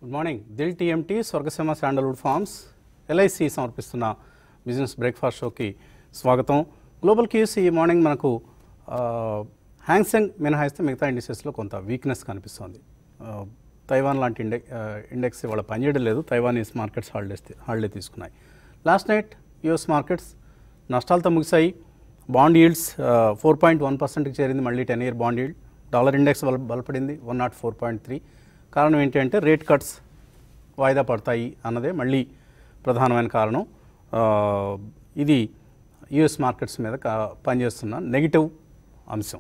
Good morning Dil TMT Swargaseema sandalwood farms LIC సమర్పిస్తున్న business breakfast షోకి స్వాగతం గ్లోబల్ క్యూస్ ఈ మార్నింగ్ మనకు ఆ, హ్యాంగ్సెంగ్ మినహాయిస్తే మిగతా ఇండిసెస్లో కొంత వీక్నెస్ కనిపిస్తోంది ఆ, తైవాన్ లాంటి ఇండె ఆ, ఇండెక్స్ ఇవాళ పనిచేయడం లేదు తైవానీస్ మార్కెట్స్ హాలిడేస్ హాలిడే తీసుకున్నాయి లాస్ట్ నైట్ యుఎస్ మార్కెట్స్ నష్టాలతో ముగిశాయి bond yields four point one పర్సెంట్కి చేరింది మళ్ళీ ten year bond yield dollar index బల బలపడింది one nought four point three కారణం ఏంటి అంటే రేట్ కట్స్ వాయిదా పడతాయి అన్నదే మళ్ళీ ప్రధానమైన కారణం ఆ, ఇది యుఎస్ మార్కెట్స్ మీద కా- పనిచేస్తున్న నెగిటివ్ అంశం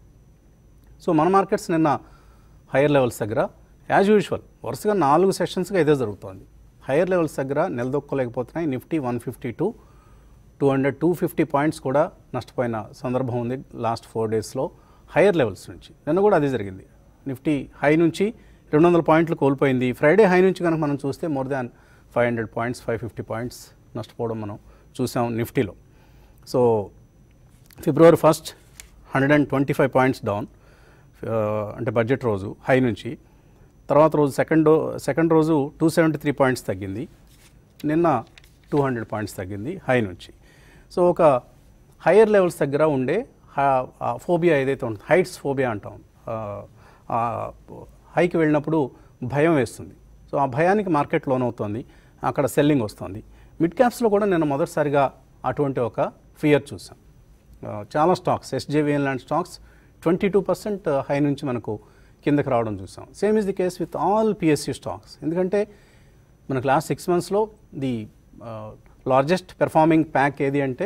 సో మన మార్కెట్స్ నిన్న హైయర్ లెవెల్స్ దగ్గర యాజ్ యూజువల్ వరుసగా నాలుగు సెషన్స్గా ఇదే జరుగుతోంది హైయర్ లెవెల్స్ దగ్గర నిలదొక్కలేకపోతున్నాయి Nifty one fifty to two hundred two fifty points కూడా నష్టపోయిన సందర్భం ఉంది లాస్ట్ ఫోర్ డేస్లో హైయర్ లెవెల్స్ నుంచి నిన్న కూడా అదే జరిగింది నిఫ్టీ హై నుంచి రెండు వందల పాయింట్లు కోల్పోయింది ఫ్రైడే హై నుంచి కనుక మనం చూస్తే more than five hundred points five fifty points నష్టపోవడం మనం చూసాం నిఫ్టీలో so February first hundred and twenty five points down అంటే బడ్జెట్ రోజు హై నుంచి తర్వాత రోజు సెకండ్ సెకండ్ రోజు టూ సెవెంటీ త్రీ పాయింట్స్ తగ్గింది నిన్న టూ హండ్రెడ్ పాయింట్స్ తగ్గింది హై నుంచి సో ఒక హయ్యర్ లెవెల్స్ దగ్గర ఉండే ఫోబియా ఏదైతే ఉంటుంది హైట్స్ ఫోబియా అంటాం ఆ, ఆ, హైకి వెళ్ళినప్పుడు భయం వేస్తుంది సో ఆ భయానికి మార్కెట్ లోన్ అవుతుంది అక్కడ సెల్లింగ్ వస్తుంది మిడ్ క్యాప్స్లో కూడా నేను మొదటిసారిగా అటువంటి ఒక ఫియర్ చూసాం ఆ, చాలా స్టాక్స్ ఎస్జేవిఎన్ లాంటి stocks twenty two percent high నుంచి మనకు కిందకి రావడం చూసాం same is the case with all PSU stocks ఎందుకంటే మనకు లాస్ట్ సిక్స్ మంత్స్లో ది లార్జెస్ట్ పెర్ఫార్మింగ్ ప్యాక్ ఏది అంటే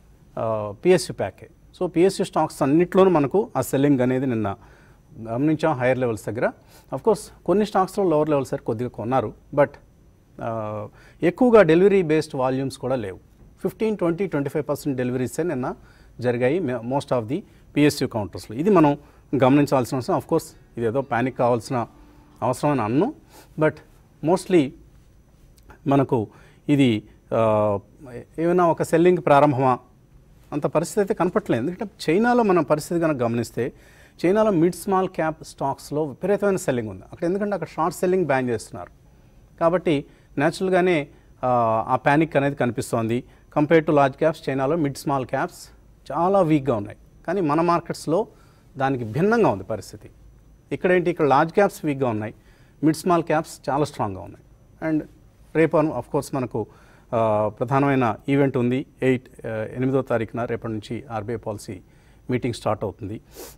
పిఎస్యూ ప్యాకే సో పిఎస్యూ స్టాక్స్ అన్నిట్లోనూ మనకు ఆ సెల్లింగ్ అనేది నిన్న గమనించాం హైయర్ లెవెల్స్ దగ్గర అఫ్ కోర్స్ కొన్ని స్టాక్స్లో లోవర్ లెవెల్స్ దగ్గర కొద్దిగా కొన్నారు బట్ ఎక్కువగా డెలివరీ బేస్డ్ వాల్యూమ్స్ కూడా లేవు fifteen twenty twenty five percent డెలివరీసే నిన్న జరిగాయి మోస్ట్ ఆఫ్ ది పిఎస్యూ కౌంటర్స్లో ఇది మనం గమనించాల్సిన అవసరం అఫ్ కోర్స్ ఇది ఏదో ప్యానిక్ కావాల్సిన అవసరం అని అన్ను బట్ మోస్ట్లీ మనకు ఇది ఆ, ఏమైనా ఒక సెల్లింగ్ ప్రారంభమా అంత పరిస్థితి అయితే కనపట్లేదు ఎందుకంటే చైనాలో మన పరిస్థితి కనుక గమనిస్తే చైనాలో మిడ్ స్మాల్ క్యాప్ స్టాక్స్లో విపరీతమైన సెల్లింగ్ ఉంది అక్కడ ఎందుకంటే అక్కడ షార్ట్ సెల్లింగ్ బ్యాన్ చేస్తున్నారు కాబట్టి న్యాచురల్గానే ఆ, ఆ ప్యానిక్ అనేది కనిపిస్తోంది కంపేర్ టు లార్జ్ క్యాప్స్ చైనాలో మిడ్ స్మాల్ క్యాప్స్ చాలా వీక్గా ఉన్నాయి కానీ మన మార్కెట్స్లో దానికి భిన్నంగా ఉంది పరిస్థితి ఇక్కడేంటి ఇక్కడ లార్జ్ క్యాప్స్ వీక్గా ఉన్నాయి మిడ్ స్మాల్ క్యాప్స్ చాలా స్ట్రాంగ్గా ఉన్నాయి అండ్ రేపు అఫ్ కోర్స్ మనకు ఆ, ప్రధానమైన ఈవెంట్ ఉంది ఎయిట్ ఆ, ఎనిమిదో తారీఖున రేపటి నుంచి ఆర్బీఐ పాలసీ మీటింగ్ స్టార్ట్ అవుతుంది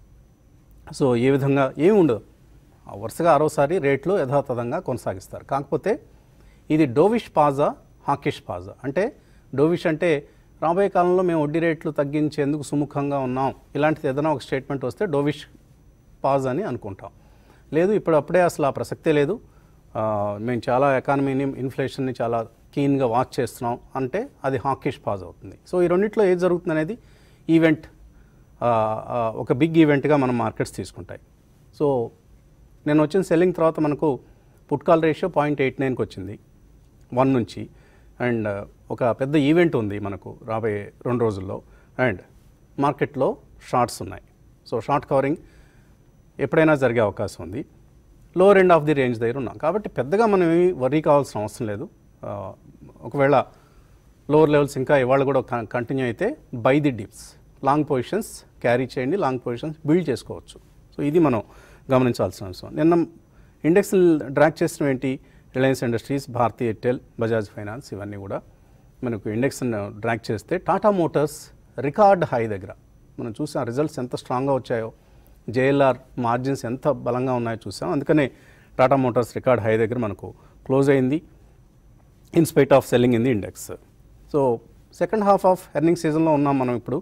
సో ఏ విధంగా ఏమి ఉండదు ఆ వరుసగా ఆరోసారి రేట్లు యథాతథంగా కొనసాగిస్తారు కాకపోతే ఇది డోవిష్ పాజా హాకిష్ పాజా అంటే డోవిష్ అంటే రాబోయే కాలంలో మేము వడ్డీ రేట్లు తగ్గించేందుకు సుముఖంగా ఉన్నాం ఇలాంటిది ఏదైనా ఒక స్టేట్మెంట్ వస్తే డోవిష్ పాజ్ అని అనుకుంటాం లేదు ఇప్పుడు అప్పుడే అసలు ఆ ప్రసక్తే లేదు ఆ, మేము చాలా ఎకానమీని ఇన్ఫ్లేషన్ని చాలా కీన్గా వాచ్ చేస్తున్నాం అంటే అది హాకిష్ పాజ్ అవుతుంది సో ఈ రెండిట్లో ఏది జరుగుతుంది అనేది ఈవెంట్ ఆ, ఆ, ఒక బిగ్ ఈవెంట్గా మనం మార్కెట్స్ తీసుకుంటాయి సో నేను వచ్చిన సెల్లింగ్ తర్వాత మనకు పుట్కాల్ రేషియో పాయింట్ ఎయిట్ నైన్కి వచ్చింది వన్ నుంచి అండ్ ఒక పెద్ద ఈవెంట్ ఉంది మనకు రాబోయే రెండు రోజుల్లో అండ్ మార్కెట్లో షార్ట్స్ ఉన్నాయి సో షార్ట్ కవరింగ్ ఎప్పుడైనా జరిగే అవకాశం ఉంది lower end of the range దగ్గర ఉన్నాం కాబట్టి పెద్దగా మనం ఏమి వరీ కావాల్సిన అవసరం లేదు ఆ, ఒకవేళ లోవర్ లెవెల్స్ ఇంకా ఇవాళ కూడా కంటిన్యూ అయితే buy the dips long positions carry చేయండి లాంగ్ పొజిషన్స్ బిల్డ్ చేసుకోవచ్చు సో ఇది మనం గమనించాల్సిన అవసరం నిన్న ఇండెక్స్ డ్రాక్ చేసిన ఏంటి రిలయన్స్ ఇండస్ట్రీస్ భారతీ ఎయిర్టెల్ బజాజ్ ఫైనాన్స్ ఇవన్నీ కూడా మనకు ఇండెక్స్ డ్రాక్ చేస్తే టాటా మోటార్స్ రికార్డ్ హై దగ్గర మనం చూసాం రిజల్ట్స్ ఎంత స్ట్రాంగ్గా వచ్చాయో జేఎల్ఆర్ మార్జిన్స్ ఎంత బలంగా ఉన్నాయో చూసాం అందుకనే టాటా మోటార్స్ రికార్డ్ హై దగ్గర మనకు క్లోజ్ అయింది in spite of selling in the index so second half of earning సీజన్లో ఉన్నాం మనం ఇప్పుడు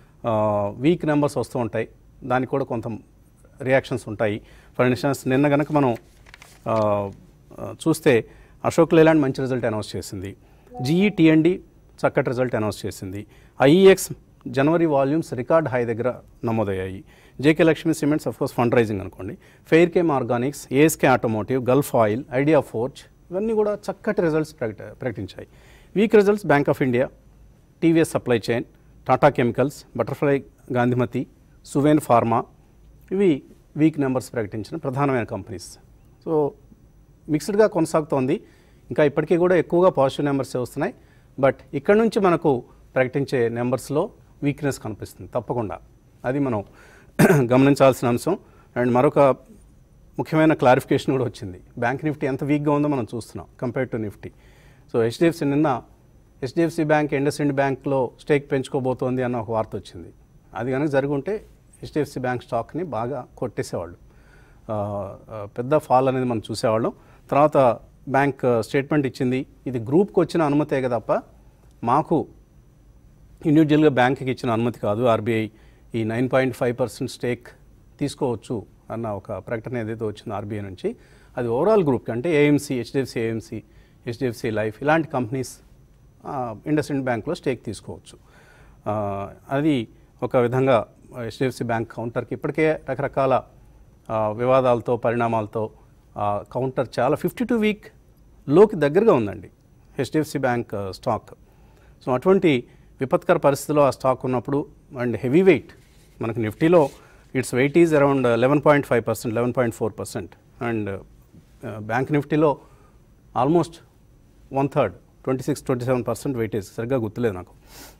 వీక్ నెంబర్స్ వస్తూ ఉంటాయి దానికి కూడా కొంత రియాక్షన్స్ ఉంటాయి ఫర్ ఇన్స్టెన్స్ నిన్న కనుక మనం ఆ, ఆ, చూస్తే అశోక్ లేలాండ్ మంచి రిజల్ట్ అనౌన్స్ చేసింది జీఈ టీఎండి చక్కటి రిజల్ట్ అనౌన్స్ చేసింది ఐఈఎక్స్ జనవరి వాల్యూమ్స్ రికార్డ్ హై దగ్గర నమోదయ్యాయి JK Lakshmi Cements of course fund raising అనుకోండి Fairchem Organics ASK Automotive Gulf Oil ideaForge ఇవన్నీ కూడా చక్కటి రిజల్ట్స్ ప్రకట ప్రకటించాయి weak results Bank of India TVS Supply Chain Tata Chemicals Butterfly Gandhimathi Suven Pharma ఇవి వీక్ నెంబర్స్ ప్రకటించిన ప్రధానమైన కంపెనీస్ సో మిక్స్డ్గా కొనసాగుతోంది ఇంకా ఇప్పటికీ కూడా ఎక్కువగా పాజిటివ్ నెంబర్స్ వస్తున్నాయి బట్ ఇక్కడ నుంచి మనకు ప్రకటించే నెంబర్స్లో వీక్నెస్ కనిపిస్తుంది తప్పకుండా అది మనం గమనించాల్సిన అంశం అండ్ మరొక ముఖ్యమైన క్లారిఫికేషన్ కూడా వచ్చింది బ్యాంక్ నిఫ్టీ ఎంత వీక్గా ఉందో మనం చూస్తున్నాం compare to Nifty so HDFC నిన్న హెచ్డిఎఫ్సి బ్యాంక్ ఇండస్ ఇండ్ బ్యాంక్లో స్టేక్ పెంచుకోబోతోంది అన్న ఒక వార్త వచ్చింది అది కనుక జరుగుంటే హెచ్డిఎఫ్సి బ్యాంక్ స్టాక్ని బాగా కొట్టేసేవాళ్ళు ఆ, ఆ, పెద్ద ఫాల్ అనేది మనం చూసేవాళ్ళం తర్వాత బ్యాంక్ స్టేట్మెంట్ ఇచ్చింది ఇది గ్రూప్కి వచ్చిన అనుమతే కదా తప్ప మాకు ఇండివిజువల్గా బ్యాంక్కి ఇచ్చిన అనుమతి కాదు ఆర్బీఐ ఈ nine point five percent stake తీసుకోవచ్చు అన్న ఒక ప్రకటన ఏదైతే వచ్చిందో ఆర్బీఐ నుంచి అది ఓవరాల్ గ్రూప్కి అంటే AMC HDFC AMC HDFC Life ఇలాంటి కంపెనీస్ ఇండస్ ఇండ్ బ్యాంక్లో స్టేక్ తీసుకోవచ్చు ఆ, అది ఒక విధంగా హెచ్డిఎఫ్సి బ్యాంక్ కౌంటర్కి ఇప్పటికే రకరకాల ఆ, వివాదాలతో పరిణామాలతో ఆ, కౌంటర్ చాలా ఫిఫ్టీ టూ వీక్ లోకి దగ్గరగా ఉందండి హెచ్డిఎఫ్సి బ్యాంక్ ఆ, స్టాక్ సో అటువంటి విపత్కర పరిస్థితిలో ఆ స్టాక్ ఉన్నప్పుడు అండ్ హెవీ వెయిట్ మనకు నిఫ్టీలో it's weight is around eleven point five percent eleven point four percent and bank నిఫ్టీలో almost one third twenty six twenty seven percent weightage సరిగ్గా గుర్తులేదు నాకు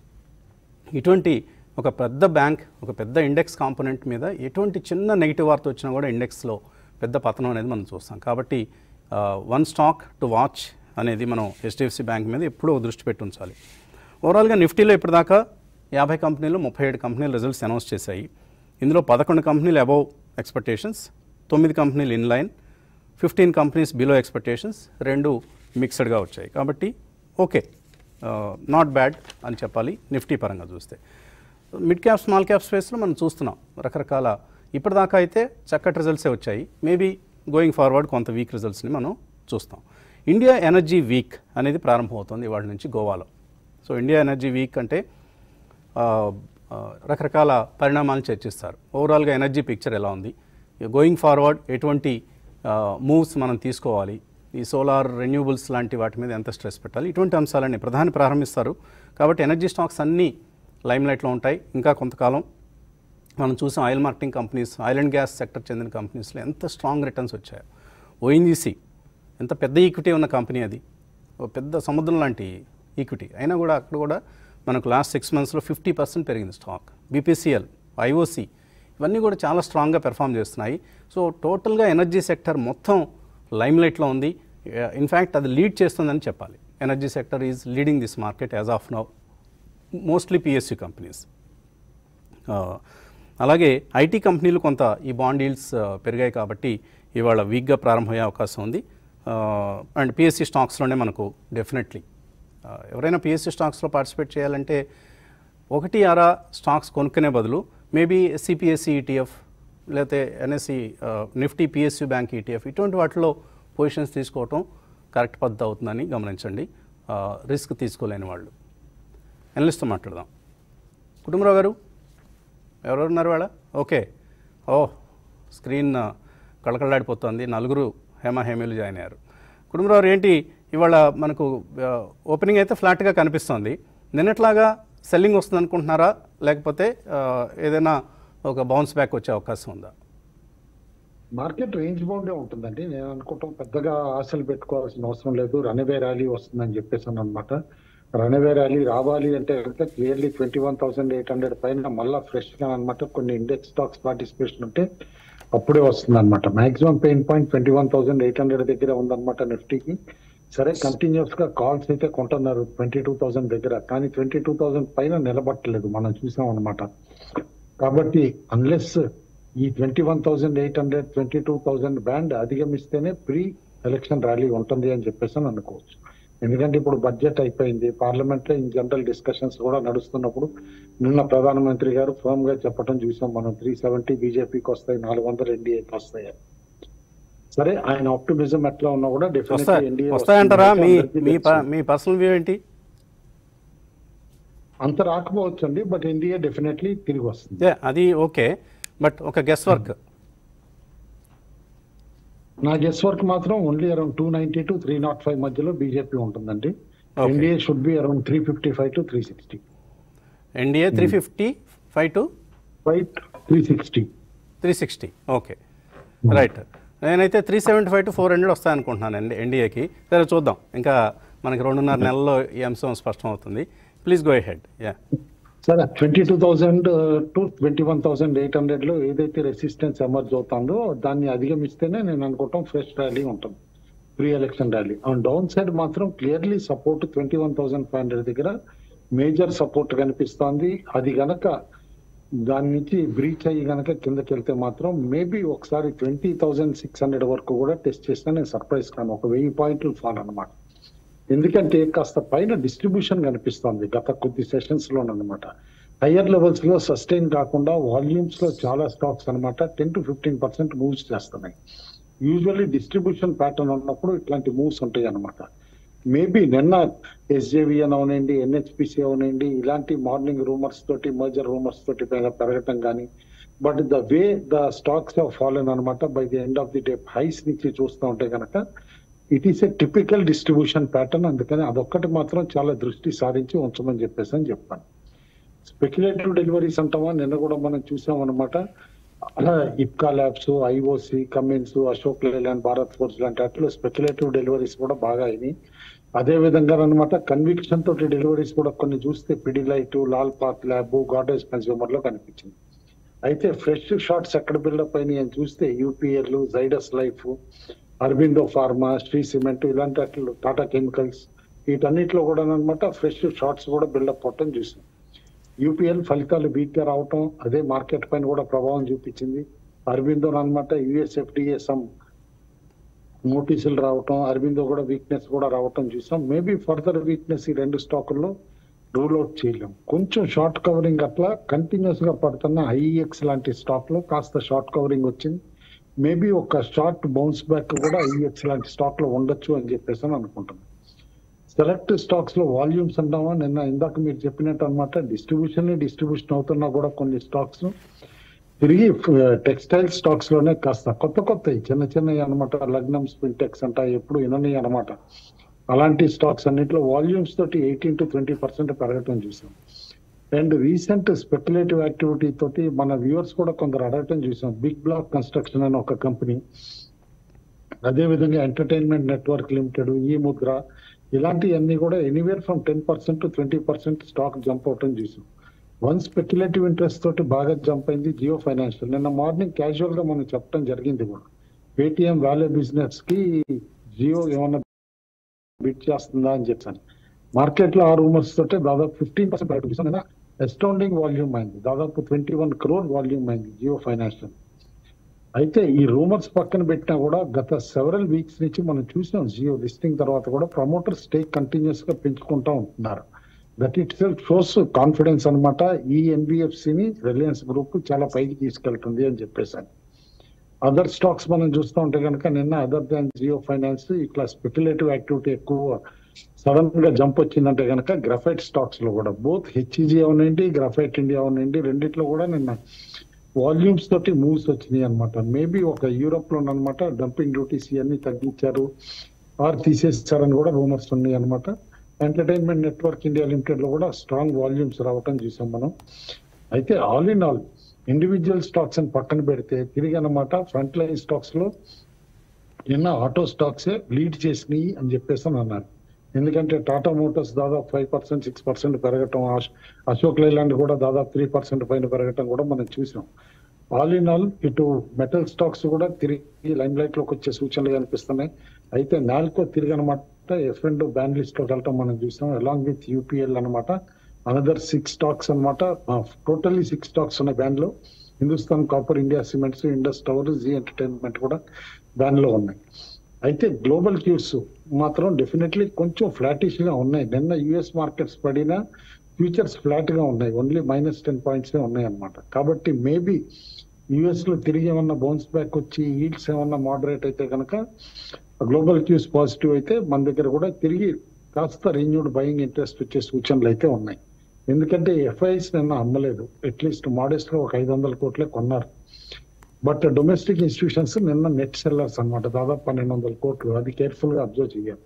ఇటువంటి ఒక పెద్ద బ్యాంక్ ఒక పెద్ద ఇండెక్స్ కాంపోనెంట్ మీద ఎటువంటి చిన్న నెగిటివ్ వార్త వచ్చినా కూడా ఇండెక్స్లో పెద్ద పతనం అనేది మనం చూస్తాం కాబట్టి వన్ స్టాక్ టు వాచ్ అనేది మనం హెచ్డిఎఫ్సి బ్యాంక్ మీద ఎప్పుడూ దృష్టి పెట్టి ఉంచాలి ఓవరాల్గా నిఫ్టీలో ఇప్పటిదాకా యాభై కంపెనీలు ముప్పై ఏడు కంపెనీలు రిజల్ట్స్ అనౌన్స్ చేశాయి ఇందులో పదకొండు కంపెనీలు అబౌవ్ ఎక్స్పెక్టేషన్స్ తొమ్మిది కంపెనీలు in line fifteen companies below expectations రెండు మిక్స్డ్గా వచ్చాయి కాబట్టి ఓకే నాట్ బ్యాడ్ అని చెప్పాలి నిఫ్టీ పరంగా చూస్తే మిడ్ క్యాప్ స్మాల్ క్యాప్ స్పేస్లో మనం చూస్తున్నాం రకరకాల ఇప్పటిదాకా అయితే చక్కటి రిజల్ట్సే వచ్చాయి మేబీ గోయింగ్ ఫార్వర్డ్ కొంత వీక్ రిజల్ట్స్ని మనం చూస్తాం ఇండియా ఎనర్జీ వీక్ అనేది ప్రారంభమవుతుంది ఇవాళ నుంచి గోవాలో సో ఇండియా ఎనర్జీ వీక్ అంటే ఆ, ఆ, రకరకాల పరిణామాలను చర్చిస్తారు ఓవరాల్గా ఎనర్జీ పిక్చర్ ఎలా ఉంది గోయింగ్ ఫార్వర్డ్ ఎటువంటి మూవ్స్ మనం తీసుకోవాలి ఈ సోలార్ రెన్యూబుల్స్ లాంటి వాటి మీద ఎంత స్ట్రెస్ పెట్టాలి ఇటువంటి అంశాలన్నీ ప్రధాని ప్రారంభిస్తారు కాబట్టి ఎనర్జీ స్టాక్స్ అన్నీ లైమ్లైట్లో ఉంటాయి ఇంకా కొంతకాలం మనం చూసాం oil marketing companies oil and gas sector చెందిన కంపెనీస్లో ఎంత స్ట్రాంగ్ రిటర్న్స్ వచ్చాయో ఓఎన్జీసీ ఎంత పెద్ద ఈక్విటీ ఉన్న కంపెనీ అది ఓ పెద్ద సముద్రం లాంటి ఈక్విటీ అయినా కూడా అక్కడ కూడా మనకు లాస్ట్ సిక్స్ మంత్స్లో ఫిఫ్టీ పర్సెంట్ పెరిగింది స్టాక్ బీపీసీఎల్ ఐఓసి ఇవన్నీ కూడా చాలా స్ట్రాంగ్గా పెర్ఫామ్ చేస్తున్నాయి సో టోటల్గా ఎనర్జీ సెక్టర్ మొత్తం లైమ్లైట్లో ఉంది ఇన్ఫ్యాక్ట్ అది లీడ్ చేస్తుందని చెప్పాలి energy sector is leading this market as of now mostly PSU companies ఆ, అలాగే ఐటీ కంపెనీలు కొంత ఈ బాండ్ డీల్స్ పెరిగాయి కాబట్టి ఇవాళ వీక్గా ప్రారంభమయ్యే అవకాశం ఉంది అండ్ పిఎస్సి స్టాక్స్లోనే మనకు డెఫినెట్లీ ఎవరైనా పిఎస్సి స్టాక్స్లో పార్టిసిపేట్ చేయాలంటే ఒకటి అరా స్టాక్స్ కొనుక్కునే బదులు మేబీ సిపిఎస్సి ఈటీఎఫ్ లేకపోతే NSE Nifty PSU Bank ETF ఇటువంటి వాటిలో పొజిషన్స్ తీసుకోవటం కరెక్ట్ పద్ధతి అవుతుందని గమనించండి రిస్క్ తీసుకోలేని వాళ్ళు ఎనలిస్ట్తో మాట్లాడదాం కుటుంబరావు గారు ఎవరెవరు ఉన్నారు వాళ్ళ ఓకే ఓ స్క్రీన్ ఆ, కళకళలాడిపోతుంది నలుగురు హేమ హేమీలు జాయిన్ అయ్యారు కుటుంబరావు గారు ఏంటి ఇవాళ మనకు ఆ, ఓపెనింగ్ అయితే ఫ్లాట్గా కనిపిస్తోంది నిన్నట్లాగా సెల్లింగ్ వస్తుంది అనుకుంటున్నారా లేకపోతే ఆ, ఏదైనా ఒక బౌన్స్ బ్యాక్ వచ్చే అవకాశం ఉందా మార్కెట్ రేంజ్ బౌండే ఉంటుందండి నేను అనుకుంటాం పెద్దగా ఆశలు పెట్టుకోవాల్సిన అవసరం లేదు రనవే ర్యాలీ వస్తుందని చెప్పేసాను అనమాట రనవే ర్యాలీ రావాలి అంటే కనుక clearly twenty one thousand eight hundred పైన మళ్ళా ఫ్రెష్ గా అనమాట కొన్ని ఇండెక్స్ స్టాక్స్ పార్టిసిపేషన్ ఉంటే అప్పుడే వస్తుంది అనమాట maximum pain point twenty one thousand eight hundred దగ్గర ఉందన్నమాట నిఫ్టీకి సరే కంటిన్యూస్ గా కాల్స్ అయితే కొంటున్నారు ట్వంటీ టూ థౌసండ్ దగ్గర కానీ ట్వంటీ టూ థౌసండ్ పైన నిలబట్టలేదు మనం చూసాం అనమాట కాబట్టి అన్లెస్ ఈ twenty one thousand eight hundred twenty two thousand band అధిగమిస్తేనే ప్రీ ఎలక్షన్ ర్యాలీ ఉంటుంది అని చెప్పేసి అని అనుకోవచ్చు ఎందుకంటే ఇప్పుడు బడ్జెట్ అయిపోయింది పార్లమెంట్ లో ఇన్ జనరల్ డిస్కషన్స్ కూడా నడుస్తున్నప్పుడు నిన్న ప్రధానమంత్రి గారు ఫర్మ్ గా చెప్పడం చూసాం మనం త్రీ సెవెంటీ బీజేపీకి వస్తాయి నాలుగు వందలు ఎన్డీఏకి వస్తాయి అని. సరే ఆయన ఆప్టిమిజం ఎట్లా ఉన్నా కూడా వస్తా డెఫినెట్లీ ఎన్డీఏ వస్తాయంటారా మీ మీ ప- మీ పర్సనల్ వ్యూ ఏంటి అంత రాకపోవచ్చు అండి బట్ ఎన్డీఏ డెఫినెట్లీ తిరిగి వస్తుంది యా అది ఓకే బట్ ఒక గెస్ వర్క్ నా గెస్ వర్క్ మాత్రం only around two ninety to three naught five మధ్యలో బీజేపీ ఉంటుందండి Okay. NDA should be around three fifty five to three sixty NDA three fifty five to five three sixty three sixty okay right నేనైతే three seventy five to four hundred వస్తాయనుకుంటున్నాను అండి ఎన్డీఏకి సరే చూద్దాం ఇంకా మనకి రెండున్నర నెలల్లో ఈ అంశం స్పష్టం అవుతుంది ప్లీజ్ గో హెడ్ యా సరే twenty two thousand to twenty one thousand eight hundred లో ఏదైతే రెసిస్టెన్స్ ఎమర్జ్ అవుతుందో దాన్ని అధిగమిస్తేనే నేను అనుకుంటాం ఫ్రెష్ ర్యాలీ ఉంటుంది pre election rally and downside మాత్రం clearly support twenty one thousand five hundred దగ్గర మేజర్ సపోర్ట్ కనిపిస్తోంది అది గనక దాని నుంచి బ్రీచ్ అయ్యి గనక కిందకి వెళ్తే మాత్రం మేబీ ఒకసారి ట్వంటీ థౌసండ్ సిక్స్ హండ్రెడ్ వరకు కూడా టెస్ట్ చేసినా నేను సర్ప్రైజ్ కాను ఒక వెయ్యి పాయింట్లు ఫాల్ అనమాట ఎందుకంటే కాస్త పైన డిస్ట్రిబ్యూషన్ కనిపిస్తోంది గత కొద్ది సెషన్స్ లోనమాట హయ్యర్ లెవెల్స్ లో సస్టైన్ కాకుండా వాల్యూమ్స్ లో చాలా స్టాక్స్ అన్నమాట ten to fifteen percent moves చేస్తున్నాయి యూజువల్లీ డిస్ట్రిబ్యూషన్ ప్యాటర్న్ ఉన్నప్పుడు ఇట్లాంటి మూవ్స్ ఉంటాయి అన్నమాట మేబీ నిన్న ఎస్జేవిఎన్ అవనండి ఎన్హెచ్పిసి అవనండి ఇలాంటి మార్నింగ్ రూమర్స్ తోటి మర్జర్ రూమర్స్ తోటి పెరగ- పెరగటం కానీ but the way the stocks of fallen అనమాట by the end of the day highs నుంచి చూస్తూ ఉంటే కనుక it is a typical distribution pattern అందుకని అదొక్కటి మాత్రం చాలా దృష్టి సారించి ఉంచమని చెప్పేసి అని చెప్పాను స్పెక్యులేటివ్ డెలివరీస్ అంటామా నిన్న కూడా మనం చూసాం అనమాట Ipca Labs IOC Cummins Ashok Leyland Bharat Forge లాంటి వాటిలో స్పెక్యులేటివ్ డెలివరీస్ కూడా బాగా అయినాయి అదే విధంగా అనమాట కన్విక్షన్ తోటి డెలివరీస్ కూడా కొన్ని చూస్తే Pidilite Lal Path Lab Godrej Consumer లో కనిపించింది అయితే ఫ్రెష్ షార్ట్స్ ఎక్కడ బిల్డప్ అయినాయి అని చూస్తే UPL Zydus Life Aurobindo Pharma Shree Cement ఇలాంటి వాటిలో టాటా కెమికల్స్ వీటన్నిటిలో కూడా అనమాట ఫ్రెష్ షార్ట్స్ కూడా బిల్డప్ అవటం చూసాం యూపీఎల్ ఫలితాలు వీక్ గా రావటం అదే మార్కెట్ పైన కూడా ప్రభావం చూపించింది అరబిందో అనమాట యుఎస్ఎఫ్డిఏ సమ్ నోటీసులు రావటం అరబిందో కూడా వీక్నెస్ కూడా రావటం చూసాం మేబీ ఫర్దర్ వీక్నెస్ ఈ రెండు స్టాకుల్లో రూల్ అవుట్ చేయలేం కొంచెం షార్ట్ కవరింగ్ అట్లా కంటిన్యూస్ గా పడుతున్న ఐఎక్స్ లాంటి స్టాక్ లో కాస్త షార్ట్ కవరింగ్ వచ్చింది మేబీ ఒక షార్ట్ బౌన్స్ బ్యాక్ కూడా ఐఎక్స్ లాంటి స్టాక్ లో ఉండొచ్చు అని చెప్పేసి అని అనుకుంటున్నాను సెలెక్ట్ స్టాక్స్ లో వాల్యూమ్స్ అంటామా నిన్న ఇందాక మీరు చెప్పినట్టు అనమాట డిస్ట్రిబ్యూషన్ డిస్ట్రిబ్యూషన్ అవుతున్నా కూడా కొన్ని స్టాక్స్ తిరిగి టెక్స్టైల్ స్టాక్స్ లోనే కాస్త కొత్త కొత్త చిన్న చిన్నవి అనమాట లగ్నం స్పిన్టెక్స్ అంట ఎప్పుడు వినని అనమాట అలాంటి స్టాక్స్ అన్నింటిలో వాల్యూమ్స్ తోటి ఎయిటీన్ టు ట్వంటీ పర్సెంట్ పెరగటం చూసాం అండ్ రీసెంట్ స్పెక్యులేటివ్ యాక్టివిటీ తోటి మన వ్యూవర్స్ కూడా కొందరు అడగటం చూసాం బిగ్ బ్లాక్ కన్స్ట్రక్షన్ అని ఒక కంపెనీ అదే విధంగా ఎంటర్టైన్మెంట్ నెట్వర్క్ లిమిటెడ్ ఈ ముద్ర ఇలాంటివన్నీ కూడా anywhere from ten percent to twenty percent stock jump అవటం చూసాం వన్ స్పెక్యులేటివ్ ఇంట్రెస్ట్ తోటి బాగా జంప్ అయింది జియో ఫైనాన్షియల్ నిన్న మార్నింగ్ క్యాజువల్ గా మనం చెప్పడం జరిగింది కూడా పేటిఎం వ్యాలే బిజినెస్ కి జియో ఏమన్నా బిట్ చేస్తుందా అని చెప్పాను మార్కెట్ లో ఆ రూమర్స్ తోటే దాదాపు ఫిఫ్టీన్ పర్సెంట్ బయట చూసాం నిన్న అస్టౌండింగ్ వాల్యూమ్ అయింది దాదాపు ట్వంటీ వన్ క్రోర్ వాల్యూమ్ అయింది జియో ఫైనాన్షియల్ అయితే ఈ రూమర్స్ పక్కన పెట్టినా కూడా గత సెవెరల్ వీక్స్ నుంచి మనం చూసాం జియో లిస్టింగ్ తర్వాత కూడా ప్రమోటర్ స్టేక్ కంటిన్యూస్ గా పెంచుకుంటా ఉంటున్నారు that itself shows confidence అనమాట ఈ ఎన్బిఎఫ్సి ని రిలయన్స్ గ్రూప్ చాలా పైకి తీసుకెళ్తుంది అని చెప్పేసాను అదర్ స్టాక్స్ మనం చూస్తూ ఉంటే కనుక నిన్న అదర్ దాన్ జియో ఫైనాన్స్ ఇట్లా స్పెక్యులేటివ్ యాక్టివిటీ ఎక్కువ సడన్ గా జంప్ వచ్చిందంటే కనుక గ్రఫైట్ స్టాక్స్ లో కూడా బోత్ హెచ్ఈజీ అవునండి గ్రఫైట్ ఇండియా అవునండి రెండిట్లో కూడా నిన్న వాల్యూమ్స్ తోటి మూవ్స్ వచ్చినాయి అనమాట మేబీ ఒక యూరోప్ లో అనమాట డంపింగ్ డ్యూటీస్ ఇవన్నీ తగ్గించారు ఆర్ తీసేస్తారని కూడా రూమర్స్ ఉన్నాయి అనమాట ఎంటర్టైన్మెంట్ నెట్వర్క్ ఇండియా లిమిటెడ్ లో కూడా స్ట్రాంగ్ వాల్యూమ్స్ రావటం చూసాం మనం అయితే all in all individual stocks అని పక్కన పెడితే తిరిగి అనమాట ఫ్రంట్ లైన్ స్టాక్స్ లో నిన్న ఆటో స్టాక్సే లీడ్ చేసినాయి అని చెప్పేసి అని అన్నారు ఎందుకంటే టాటా మోటార్స్ దాదాపు ఫైవ్ పర్సెంట్ సిక్స్ పర్సెంట్ పెరగటం అశ్- అశోక్ లైలాండ్ కూడా దాదాపు త్రీ పర్సెంట్ పైన పెరగటం కూడా మనం చూసాం ఆల్ ఇన్ ఆల్ ఇటు మెటల్ స్టాక్స్ కూడా తిరిగి లైమ్ లైట్ లోకి వచ్చే సూచనలు కనిపిస్తున్నాయి అయితే నాల్కో తిరిగి అనమాట ఎఫ్ అండ్ బ్యాన్ లిస్ట్ లోకి వెళ్ళటం మనం చూసాం అలాంగ్ విత్ యూపీఎల్ అనమాట అనదర్ సిక్స్ స్టాక్స్ అనమాట టోటల్లీ సిక్స్ స్టాక్స్ ఉన్నాయి బ్యాన్ లో Hindustan Copper India Cements Indus Tower Zee Entertainment కూడా బ్యాన్ లో ఉన్నాయి అయితే గ్లోబల్ క్యూస్ మాత్రం డెఫినెట్లీ కొంచెం ఫ్లాటిష్ గా ఉన్నాయి నిన్న యుఎస్ మార్కెట్స్ పడినా ఫ్యూచర్స్ ఫ్లాట్ గా ఉన్నాయి ఓన్లీ మైనస్ టెన్ పాయింట్స్ ఉన్నాయి అన్నమాట కాబట్టి మేబీ యుఎస్ లో తిరిగి ఏమన్నా బౌన్స్ బ్యాక్ వచ్చి ఈల్డ్స్ ఏమన్నా మోడరేట్ అయితే కనుక గ్లోబల్ క్యూస్ పాజిటివ్ అయితే మన దగ్గర కూడా తిరిగి కాస్త రెన్యూడ్ బయింగ్ ఇంట్రెస్ట్ వచ్చే సూచనలు అయితే ఉన్నాయి ఎందుకంటే ఎఫ్ఐఎస్ నిన్న అమ్మలేదు అట్లీస్ట్ మోడెస్ట్ గా ఒక ఐదు వందల కోట్లే కొన్నారు బట్ డొమెస్టిక్ ఇన్స్టిట్యూషన్స్ నిన్న నెట్ సెల్లర్స్ అన్నమాట దాదాపు పన్నెండు వందల కోట్లు అది కేర్ఫుల్ గా అబ్జర్వ్ చేయాలి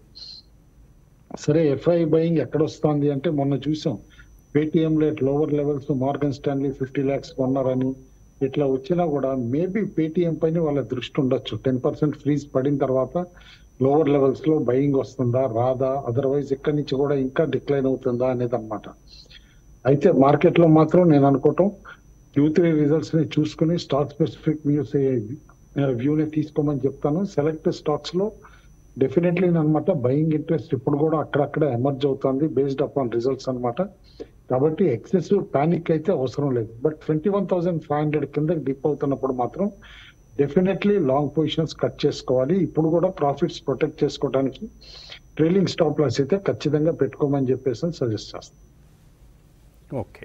సరే ఎఫ్ఐ బయింగ్ ఎక్కడ వస్తుంది అంటే మొన్న చూసాం Paytm late lower levels Morgan Stanley fifty lakhs కొన్నారని ఇట్లా వచ్చినా కూడా మేబీ పేటిఎం పైన వాళ్ళ దృష్టి ఉండొచ్చు టెన్ పర్సెంట్ ఫ్రీజ్ పడిన తర్వాత లోవర్ లెవెల్స్ లో బయింగ్ వస్తుందా రాదా అదర్వైజ్ ఇక్కడి నుంచి కూడా ఇంకా డిక్లైన్ అవుతుందా అనేది అనమాట అయితే మార్కెట్ లో మాత్రం నేను అనుకోవటం క్యూ త్రీ రిజల్ట్స్ ని చూసుకుని స్టాక్ స్పెసిఫిక్ న్యూస్ వ్యూని తీసుకోమని చెప్తాను సెలెక్ట్ స్టాక్స్ లో డెఫినెట్లీ అనమాట బయింగ్ ఇంట్రెస్ట్ ఇప్పుడు కూడా అక్కడక్కడ ఎమర్జ్ అవుతుంది బేస్డ్ అపాన్ రిజల్ట్స్ అన్నమాట కాబట్టి ఎక్సెసివ్ పానిక్ అయితే అవసరం లేదు but twenty one thousand five hundred కింద డిప్ అవుతున్నప్పుడు మాత్రం డెఫినెట్లీ లాంగ్ పొజిషన్స్ కట్ చేసుకోవాలి ఇప్పుడు కూడా ప్రాఫిట్స్ ప్రొటెక్ట్ చేసుకోవడానికి ట్రైలింగ్ స్టాప్ లాస్ అయితే ఖచ్చితంగా పెట్టుకోమని చెప్పేసి సజెస్ట్ చేస్తాను ఓకే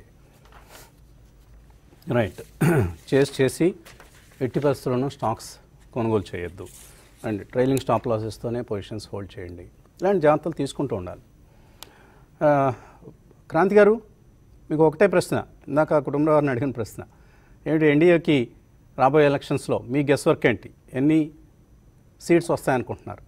రైట్ చేసి చేసి ఎట్టి పరిస్థితుల్లోనూ స్టాక్స్ కొనుగోలు చేయొద్దు అండ్ ట్రైలింగ్ స్టాప్ లాసెస్తోనే పొజిషన్స్ హోల్డ్ చేయండి ఇలాంటి జాగ్రత్తలు తీసుకుంటూ ఉండాలి ఆ, క్రాంతి గారు మీకు ఒకటే ప్రశ్న ఇందాక కుటుంబ వారిని అడిగిన ప్రశ్న ఏమిటి ఎన్డీఏకి రాబోయే ఎలక్షన్స్లో మీ గెస్ వర్క్ ఏంటి ఎన్ని సీట్స్ వస్తాయనుకుంటున్నారు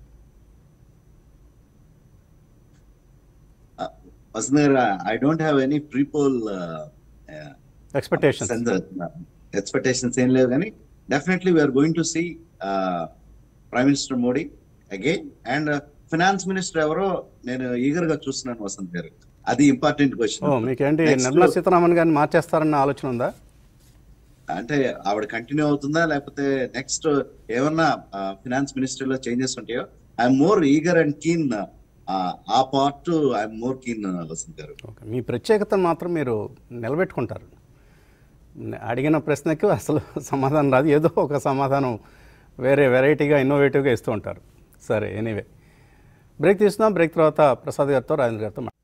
Wasn't there, uh, I don't have any pre-poll uh, uh, expectations sense, uh, expectations ఏం లేవు కానీ definitely we're going to see prime minister Modi again and finance minister ఎవరో నేను ఈగర్ గా చూస్తున్నాను వసంత్ గారు అది ఇంపార్టెంట్ ఓ క్వశ్చన్ మీకేంటి Next- నిర్మలా సీతారామన్ గారిని మార్చేస్తారన్న ఆలోచన ఉందా అంటే ఆవిడ కంటిన్యూ అవుతుందా లేకపోతే నెక్స్ట్ ఏమన్నా ఫినాన్స్ మినిస్ట్రీలో చేంజెస్ ఉంటాయో I'm more eager and keen ఆ part I'm more keen Vasant garu okay మీ ప్రత్యేకతను మాత్రం మీరు నిలబెట్టుకుంటారు న- అడిగిన ప్రశ్నకు అసలు సమాధానం రాదు ఏదో ఒక సమాధానం వేరే వెరైటీగా ఇన్నోవేటివ్గా ఇస్తూ ఉంటారు సరే ఎనీవే బ్రేక్ తీసుకుందాం బ్రేక్ తర్వాత ప్రసాద్ గారితో రాజేంద్ర గారితో మాట్లాడదాం.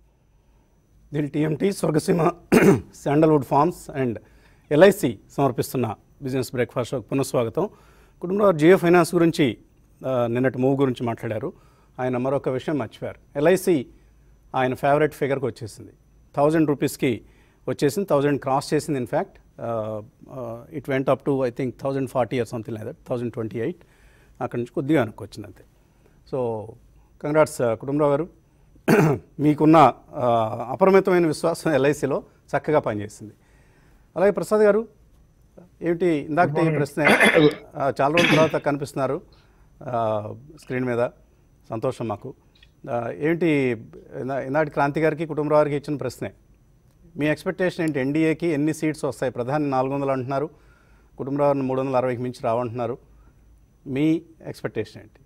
Dil TMT Swargaseema sandalwood Farms and LIC సమర్పిస్తున్న బిజినెస్ బ్రేక్ఫాస్ట్ షోకి పునఃస్వాగతం కుటుంబంలో జియో ఫైనాన్స్ గురించి ఆ, నిన్నటి మూవ్ గురించి మాట్లాడారు ఆయన మరొక విషయం మర్చిపోయారు ఎల్ఐసి ఆయన ఫేవరెట్ ఫిగర్కి వచ్చేసింది థౌజండ్ రూపీస్కి వచ్చేసింది థౌజండ్ క్రాస్ చేసింది in fact it went up to I think thousand forty or something like that thousand twenty eight అక్కడి నుంచి కొద్దిగా వెనక్కి వచ్చింది అంతే సో కంగ్రాట్స్ కుటుంబరావు గారు మీకున్న ఆ, అపరిమితమైన విశ్వాసం ఎల్ఐసిలో చక్కగా పనిచేసింది అలాగే ప్రసాద్ గారు ఏమిటి ఇందాకటి ప్రశ్న ఆ, చాలా రోజుల తర్వాత కనిపిస్తున్నారు ఆ, స్క్రీన్ మీద సంతోషం మాకు ఆ, ఏంటి ఇందా- ఇందాటి క్రాంతి గారికి కుటుంబరావు గారికి ఇచ్చిన ప్రశ్నే మీ ఎక్స్పెక్టేషన్ ఏంటి ఎన్డీఏకి ఎన్ని సీట్స్ వస్తాయి ప్రధాని నాలుగు వందలు అంటున్నారు కుటుంబరావు మూడు వందల అరవైకి మించి రావంటున్నారు మీ ఎక్స్పెక్టేషన్ ఏంటి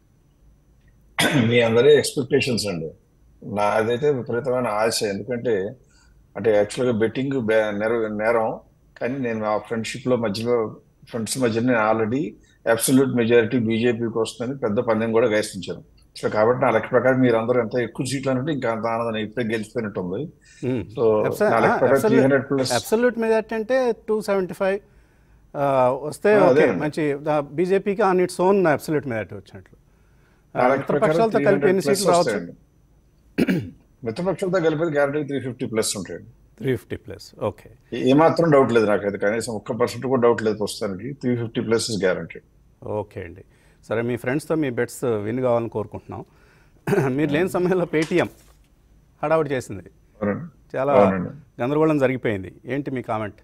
మీ అందరి ఎక్స్పెక్టేషన్స్ అండి నాదైతే విపరీతమైన ఆశ ఎందుకంటే అంటే యాక్చువల్గా బెట్టింగ్ నేరం కానీ నేను ఆ ఫ్రెండ్షిప్ లో మధ్యలో ఫ్రెండ్స్ మధ్య నేను ఆల్రెడీ అబ్సల్యూట్ మెజారిటీ బీజేపీకి వస్తుందని పెద్ద పందెం కూడా వేసించాను సో కాబట్టి నా లెక్క ప్రకారం మీరు అందరూ ఎంత ఎక్కువ సీట్లు అంటే ఇంకా అంత ఆనందం ఇప్పుడే గెలిచిపోయినట్టు ఉంది సో నా లెక్క ప్రకారం three hundred plus absolute majority అంటే టూ సెవెంటీ ఫైవ్ వస్తే ఆ, ఓకే అదేనండి. మంచి బీజేపీకి on its own absolute majority వచ్చినట్లు ఆ, నా లెక్క ప్రకారం మిత్రపక్షాలతో కలిపి 300 ఎన్ని ప్లస్ సీట్లు రావచ్చు వస్తాయండి మిత్రపక్షాలతో కలిపి గ్యారంటీ త్రీ ఫిఫ్టీ ప్లస్ ఉంటాయండి త్రీ ఫిఫ్టీ ప్లస్ ఓకే ఏమాత్రం డౌట్ లేదు నాకైతే కనీసం ఒక్క పర్సెంట్ కూడా డౌట్ లేదు ప్రస్తుతానికి three fifty plus is guarantee okay అండి సరే మీ ఫ్రెండ్స్తో మీ బెట్స్ విన్ కావాలని కోరుకుంటున్నాం మీరు లేని సమయంలో పేటీఎం హడావుడి చేసింది అవునండి చాలా అవునండి. గందరగోళం జరిగిపోయింది ఏంటి మీ కామెంట్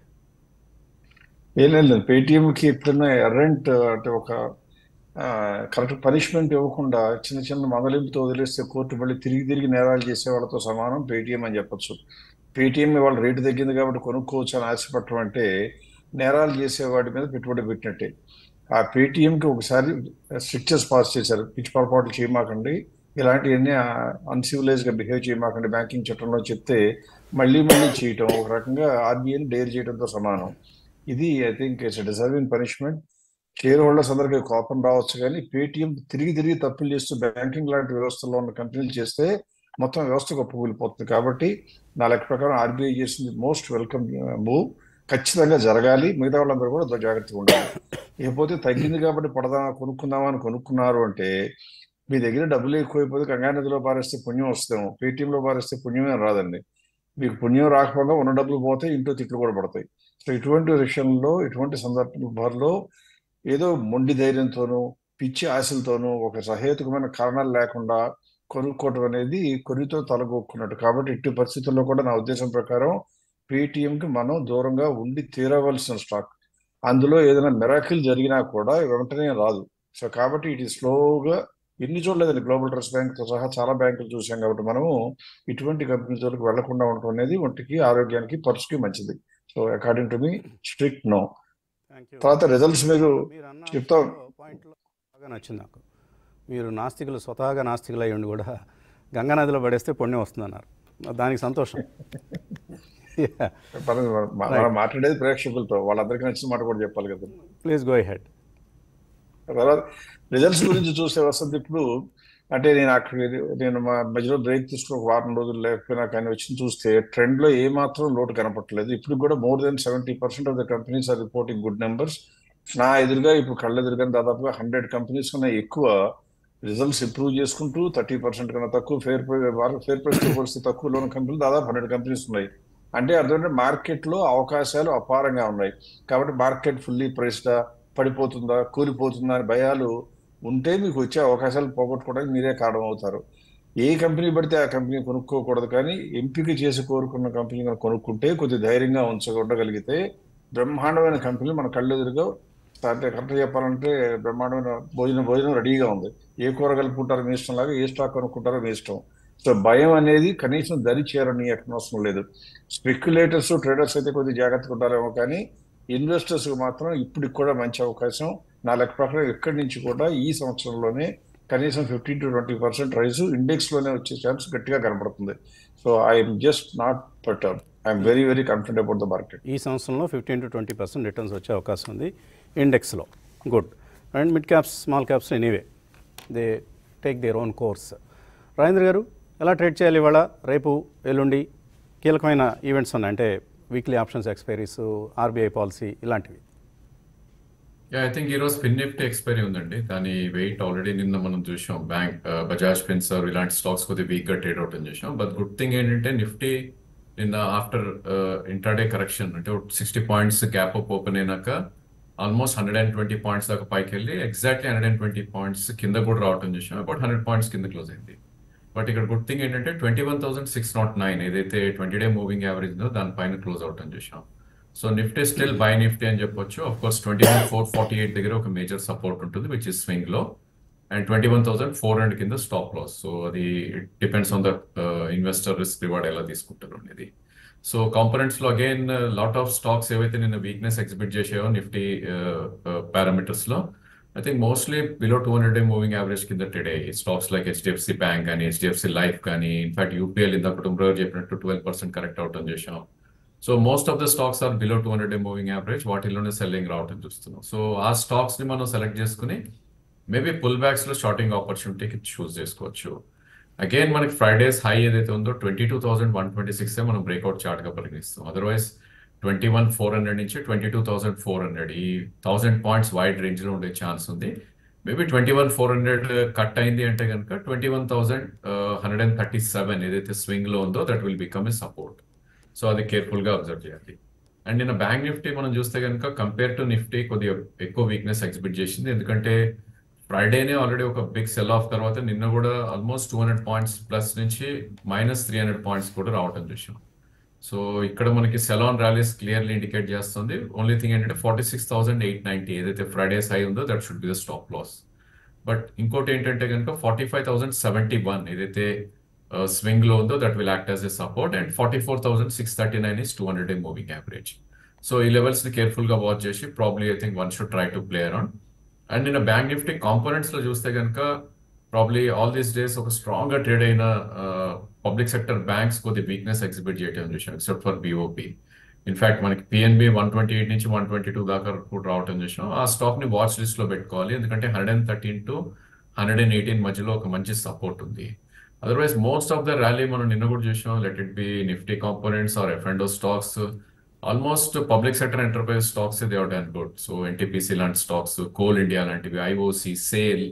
ఏం లేదు పేటిఎం కి ఎప్పుడైనా ఎర్రెంట్ అంటే ఒక కరెక్ట్ పనిష్మెంట్ ఇవ్వకుండా చిన్న చిన్న మందలింపుతో వదిలేస్తే కోర్టు మళ్ళీ తిరిగి తిరిగి నేరాలు చేసే వాళ్ళతో సమానం పేటిఎం అని చెప్పొచ్చు పేటిఎం వాళ్ళ రేటు తగ్గింది కాబట్టి కొనుక్కోవచ్చు అని ఆశపడటం అంటే నేరాలు చేసే వాటి మీద పెట్టుబడి పెట్టినట్టే ఆ పేటిఎంకి ఒకసారి స్ట్రిక్చర్స్ పాస్ చేశారు పిచ్చి పొరపాట్లు చేయమాకండి ఇలాంటివన్నీ అన్సివిలైజ్ గా బిహేవ్ చేయమాకండి బ్యాంకింగ్ చట్టంలో చెప్తే మళ్ళీ మళ్ళీ చేయటం ఒక రకంగా ఆర్బీఐని డేర్ చేయడంతో సమానం ఇది I think it's deserving punishment shareholders అందరికీ కోపం రావచ్చు కానీ పేటిఎం తిరిగి తిరిగి తప్పులు చేస్తూ బ్యాంకింగ్ లాంటి వ్యవస్థలో ఉన్న కంపెనీలు చేస్తే మొత్తం వ్యవస్థ గొప్ప కూలిపోతుంది కాబట్టి నా లెక్క ప్రకారం ఆర్బీఐ చేసింది మోస్ట్ వెల్కమ్ మూవ్ ఖచ్చితంగా జరగాలి మిగతా వాళ్ళందరూ కూడా జాగ్రత్తగా ఉండాలి ఇకపోతే తగ్గింది కాబట్టి పడదా కొనుక్కుందామా అని కొనుక్కున్నారు అంటే మీ దగ్గర డబ్బులు ఎక్కువైపోతే గంగా నదిలో పారేస్తే పుణ్యం వస్తాము పేటిఎంలో పారేస్తే పుణ్యమే రాదండి మీకు పుణ్యం రాకపోగా ఉన్న డబ్బులు పోతే ఇంట్లో తిట్లు కూడా పడతాయి సో ఇటువంటి విషయంలో ఇటువంటి సందర్భాల్లో ఏదో మొండి ధైర్యంతోనూ పిచ్చి ఆశలతోనూ ఒక సహేతుకమైన కారణాలు లేకుండా కొనుక్కోవటం అనేది కొరితో తలగొక్కున్నట్టు కాబట్టి ఇట్టి పరిస్థితుల్లో కూడా నా ఉద్దేశం ప్రకారం పేటిఎంకి మనం దూరంగా ఉండి తీరవలసిన స్టాక్ అందులో ఏదైనా మిరాకిల్ జరిగినా కూడా వెంటనే రాదు సో కాబట్టి ఇది స్లోగా ఎన్ని చూడలేదండి గ్లోబల్ ట్రస్ట్ బ్యాంక్ తో సహా చాలా బ్యాంకులు చూసాం కాబట్టి మనము ఇటువంటి కంపెనీ జోలికి వెళ్లకుండా ఉండటం అనేది ఒంటికి ఆరోగ్యానికి పర్సుకి మంచిది సో అకార్డింగ్ టు మీ స్ట్రిక్ట్ నో థ్యాంక్ యూ తర్వాత రిజల్ట్స్ మీరు మీరు అన్న చెప్తా పాయింట్లో బాగా నచ్చింది నాకు మీరు నాస్తికులు స్వతహాగా నాస్తికులు అయ్యి ఉండి కూడా గంగా నదిలో పడేస్తే పుణ్యం వస్తుందన్నారు దానికి సంతోషం Yeah. పర్లేదు, మనం మనం మాట్లాడేది ప్రేక్షకులతో వాళ్ళందరికీ నచ్చిన మాట కూడా చెప్పాలి కదా ప్లీజ్ గో హెడ్ తర్వాత రిజల్ట్స్ గురించి చూసే వస్తుంది ఇప్పుడు అంటే నేను అక్కడ నేను మా మధ్యలో బ్రేక్ తీసుకుని ఒక వారం రోజులు లేకపోయినా కానీ వచ్చి చూస్తే ట్రెండ్ లో ఏ మాత్రం లోటు కనపట్లేదు ఇప్పుడు కూడా more than seventy percent of the companies are reporting good numbers నా ఎదురుగా ఇప్పుడు కళ్ళ ఎదురుగా దాదాపుగా హండ్రెడ్ కంపెనీస్ కన్నా ఎక్కువ రిజల్ట్స్ ఇంప్రూవ్ చేసుకుంటూ థర్టీ పర్సెంట్ కన్నా తక్కువ ఫేర్ ఫేర్ ప్రైస్ పోలిస్తే తక్కువలో ఉన్న కంపెనీలు దాదాపు హండ్రెడ్ కంపెనీస్ ఉన్నాయి అంటే అర్థం మార్కెట్ లో అవకాశాలు అపారంగా ఉన్నాయి కాబట్టి మార్కెట్ ఫుల్లీ ప్రైస్డా పడిపోతుందా కూలిపోతుందా అని భయాలు ఉంటే మీకు వచ్చే అవకాశాలు పోగొట్టుకోవడానికి మీరే కారణం అవుతారు ఏ కంపెనీ పడితే ఆ కంపెనీ కొనుక్కోకూడదు కానీ ఎంపిక చేసి కోరుకున్న కంపెనీ కనుక కొనుక్కుంటే కొద్ది ధైర్యంగా ఉంచగలిగితే బ్రహ్మాండమైన కంపెనీ మన కళ్ళెదురుగా అంటే కరెక్ట్ చెప్పాలంటే బ్రహ్మాండమైన భోజనం భోజనం రెడీగా ఉంది ఏ కూర కలుపుకుంటారో మీ ఇష్టం లాగా ఏ స్టాక్ కొనుక్కుంటారో మీ ఇష్టం సో భయం అనేది కనీసం దరి చేరని అవసరం లేదు స్పెక్యులేటర్స్ ట్రేడర్స్ అయితే కొద్దిగా జాగ్రత్తగా ఉంటారేమో కానీ ఇన్వెస్టర్స్ మాత్రం ఇప్పటికి కూడా మంచి అవకాశం నా లెక్క ప్రకారం ఎక్కడి నుంచి కూడా ఈ సంవత్సరంలోనే కనీసం fifteen to twenty percent rise index లోనే వచ్చే ఛాన్స్ గట్టిగా కనపడుతుంది so I'm just not perturb I'm very very confident about the market ఈ సంవత్సరంలో fifteen to twenty percent returns వచ్చే అవకాశం ఉంది ఇండెక్స్లో good and mid caps small caps anyway they take their own course Rajendra garu ఎలా ట్రేడ్ చేయాలి ఇవాళ రేపు ఎల్లుండి కీలకమైన ఈవెంట్స్ ఉన్నాయి అంటే weekly options expiries RBI policy ఇలాంటివి యా ఐ థింక్ ఈరోజు స్పిన్ నిఫ్టీ ఎక్స్పైరీ ఉందండి దాని వెయిట్ ఆల్రెడీ నిన్న మనం చూసాం బ్యాంక్ బజాజ్ ఫిన్సర్ ఇలాంటి స్టాక్స్ కొద్దిగా వీక్ గా ట్రేడ్ అవుట్ అని చూసాం బట్ గుడ్ థింగ్ ఏంటంటే నిఫ్టీ నిన్న ఆఫ్టర్ ఇంటర్డే కరెక్షన్ అంటే sixty points gap up open అయినాక almost hundred and twenty points దాకా పైకి వెళ్ళి exactly hundred and twenty points కింద కూడా రావటం చూసాం అబౌట్ హండ్రెడ్ పాయింట్స్ కింద క్లోజ్ అయింది బట్ ఇక్కడ గుడ్ థింగ్ ఏంటంటే twenty one thousand six naught nine ఏదైతే ట్వంటీ డే మూవింగ్ యావరేజ్ ఉందో దానిపైన క్లోజ్ అవుట్ అని చూసాం so Nifty still by Nifty అని చెప్పొచ్చు of course twenty one four forty eight దగ్గర ఒక మేజర్ సపోర్ట్ ఉంటుంది విచ్ ఇస్ స్వింగ్ లో and twenty one thousand four hundred కింద స్టాప్ లాస్ సో అది depends on the investor risk reward ఎలా తీసుకుంటారు అనేది సో కాంపనెంట్స్ లో అగైన్ లాట్ ఆఫ్ స్టాక్స్ ఏవైతే నిన్న వీక్నెస్ ఎగ్జిబిట్ చేసాయో నిఫ్టీ పారామీటర్స్ లో I think mostly below two hundred day moving average కింద ట్రేడ్ అయ్యి స్టాక్స్ లైక్ హెచ్డిఎఫ్సి బ్యాంక్ కానీ హెచ్డిఎఫ్సి లైఫ్ కానీ ఇన్ఫాక్ట్ యూపీఎల్ ఇంత కుటుంబ చెప్పినట్టు ట్వెల్వ్ పర్సెంట్ కరెక్ట్ అవటం చేసాం so most of the stocks are below two hundred day moving average వాటిల్లోనే సెల్లింగ్ రావటం చూస్తున్నాం సో ఆ స్టాక్స్ ని మనం సెలెక్ట్ చేసుకుని మేబీ పుల్ బ్యాక్స్ లో షార్టింగ్ ఆపర్చునిటీకి చూస్ చేసుకోవచ్చు అగైన్ మనకి ఫ్రైడేస్ హై ఏదైతే ఉందో twenty two thousand one twenty six మనం బ్రేక్అవుట్ చార్ట్ గా పరిగణిస్తాం otherwise twenty one four hundred నుంచి twenty two thousand four hundred ఈ థౌసండ్ పాయింట్స్ వైడ్ రేంజ్ లో ఉండే ఛాన్స్ ఉంది maybe twenty one four hundred cut అయింది అంటే కనుక twenty one thousand hundred and thirty seven ఏదైతే స్వింగ్ లో ఉందో that will become a support so అది కేర్ఫుల్ గా అబ్జర్వ్ చేయాలి అండ్ నిన్న బ్యాంక్ నిఫ్టీ మనం చూస్తే కనుక కంపేర్ టు నిఫ్టీ కొద్దిగా ఎక్కువ వీక్నెస్ ఎగ్జిబిట్ చేసింది ఎందుకంటే ఫ్రైడేనే ఆల్రెడీ ఒక బిగ్ సెల్ ఆఫ్ తర్వాత నిన్న కూడా almost two hundred points plus నుంచి మైనస్ త్రీ హండ్రెడ్ పాయింట్స్ కూడా రావటం చూసాం సో ఇక్కడ మనకి సెలాన్ ర్యాలీస్ క్లియర్లీ ఇండికేట్ చేస్తుంది ఓన్లీ థింగ్ ఏంటంటే forty six thousand eight ninety ఏదైతే ఫ్రైడేస్ హై ఉందో that should be the stop loss but ఇంకోటి ఏంటంటే కనుక forty five thousand seventy one ఏదైతే స్వింగ్ లో ఉందో that will act as a support and forty four thousand six thirty nine is two hundred day moving average so ఈ levels ని careful గా watch చేసి probably I think one should try to play around and నిన్న bank Nifty components లో చూస్తే కనుక probably all these days ఒక strong గా ట్రేడ్ అయిన పబ్లిక్ సెక్టర్ బ్యాంక్స్ కొద్ది వీక్నెస్ ఎగ్జిబిట్ చేయడం చూసాం ఎక్సెప్ట్ ఫర్ బిఓపి ఇన్ఫాక్ట్ మనకి పిఎన్బి వన్ ట్వంటీ ఎయిట్ నుంచి వన్ ట్వంటీ టూ దాకా కూడా రావటం చూసాం ఆ స్టాక్ ని వాచ్ లిస్ట్ లో పెట్టుకోవాలి ఎందుకంటే hundred and thirteen to hundred and eighteen మధ్యలో ఒక మంచి సపోర్ట్ ఉంది otherwise most of the rally మనం నిన్న కూడా చూసాం let it be Nifty components are F and stocks almost public sector enterprise stocks they are done good so NTPC లాంటి stocks coal India లాంటివి ఐఓసి సేల్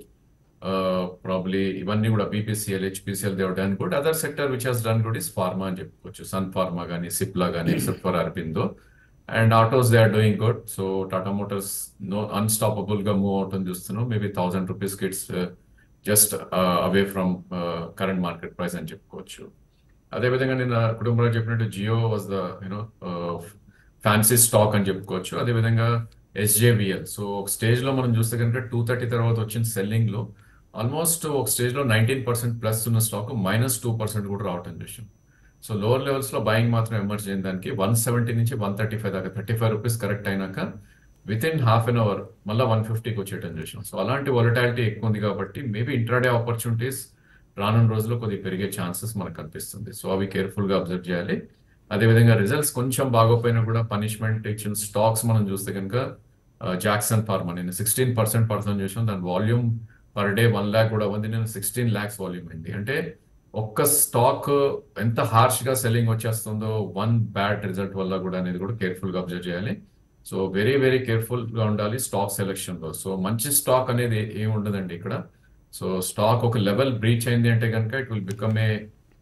ప్రాబ్లీ ఇవన్నీ కూడా BPCL HPCL they done good other sector which has done good is pharma అని చెప్పుకోవచ్చు sun Pharma కానీ సిప్లా కానీ except for Aurobindo and autos they are doing good so Tata Motors no unstoppable గా move అవుతుంది చూస్తున్నాం maybe thousand rupees kits just away from current market price అని చెప్పుకోవచ్చు అదేవిధంగా నేను కుటుంబంలో చెప్పినట్టు Jio was the you know fancy stock అని చెప్పుకోవచ్చు అదేవిధంగా ఎస్జేవిఎల్ సో ఒక స్టేజ్ లో మనం చూస్తే కనుక టూ థర్టీ తర్వాత వచ్చిన సెల్లింగ్ లో ఆల్మోస్ట్ ఒక స్టేజ్ లో నైన్టీన్ పర్సెంట్ ప్లస్ ఉన్న స్టాక్ మైనస్ టూ పర్సెంట్ కూడా రావటం చూసాం సో లోవర్ లెవెల్స్ లో బయింగ్ మాత్రం ఎమర్జ్ అయిన దానికి వన్ సెవెంటీ నుంచి వన్ థర్టీ ఫైవ్ దాకా థర్టీ ఫైవ్ రూపీస్ కరెక్ట్ అయినాక within half an hour మళ్ళీ వన్ ఫిఫ్టీకి వచ్చేయటం చూసాం సో అలాంటి వొలటాలిటీ ఎక్కువ ఉంది కాబట్టి మేబీ ఇంట్రాడే ఆపర్చునిటీస్ రానున్న రోజుల్లో కొద్దిగా పెరిగే ఛాన్సెస్ మనకు కనిపిస్తుంది సో అవి కేర్ఫుల్ గా అబ్జర్వ్ చేయాలి అదేవిధంగా రిజల్ట్స్ కొంచెం బాగోపోయినా కూడా పనిష్మెంట్ ఇచ్చిన స్టాక్స్ మనం చూస్తే కనుక జాక్సన్ ఫార్మా నేను సిక్స్టీన్ పర్సెంట్ పర్సెంట్ చూసాను దాని volume per day one lakh కూడా ఉంది నేను సిక్స్టీన్ ల్యాక్స్ వాల్యూమ్ అయింది అంటే ఒక్క స్టాక్ ఎంత హార్ష్ గా సెల్లింగ్ వచ్చేస్తుందో వన్ బ్యాడ్ రిజల్ట్ వల్ల కూడా అనేది కూడా కేర్ఫుల్ గా అబ్జర్వ్ చేయాలి సో వెరీ వెరీ కేర్ఫుల్ గా ఉండాలి స్టాక్ సెలెక్షన్ లో సో మంచి స్టాక్ అనేది ఏమి ఉండదండి ఇక్కడ సో స్టాక్ ఒక లెవెల్ బ్రీచ్ అయింది అంటే కనుక it will become a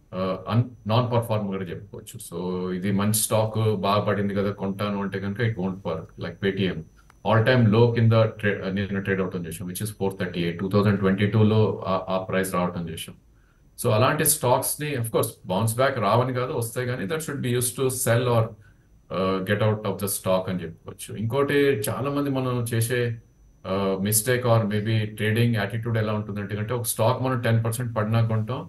non performer కూడా చెప్పుకోవచ్చు సో ఇది మంచి స్టాక్ బాగా పడింది కదా కొంటాను అంటే కనుక it won't work like Paytm all time లో కింద ట్రేడ్ నేను ట్రేడ్ అవుట్ చేసాం which is four thirty eight two thousand twenty టూలో ఆ ప్రైస్ రావటం చేసాం సో అలాంటి స్టాక్స్ ని అఫ్ కోర్స్ బౌన్స్ బ్యాక్ రావని కాదు వస్తాయి కానీ that should be use to sell or get out of the stock అని చెప్పుకోవచ్చు ఇంకోటి చాలా మంది మనం చేసే mistake or maybe trading attitude ఎలా ఉంటుందంటే అంటే ఒక స్టాక్ మనం టెన్ పర్సెంట్ పడినా కొంటాం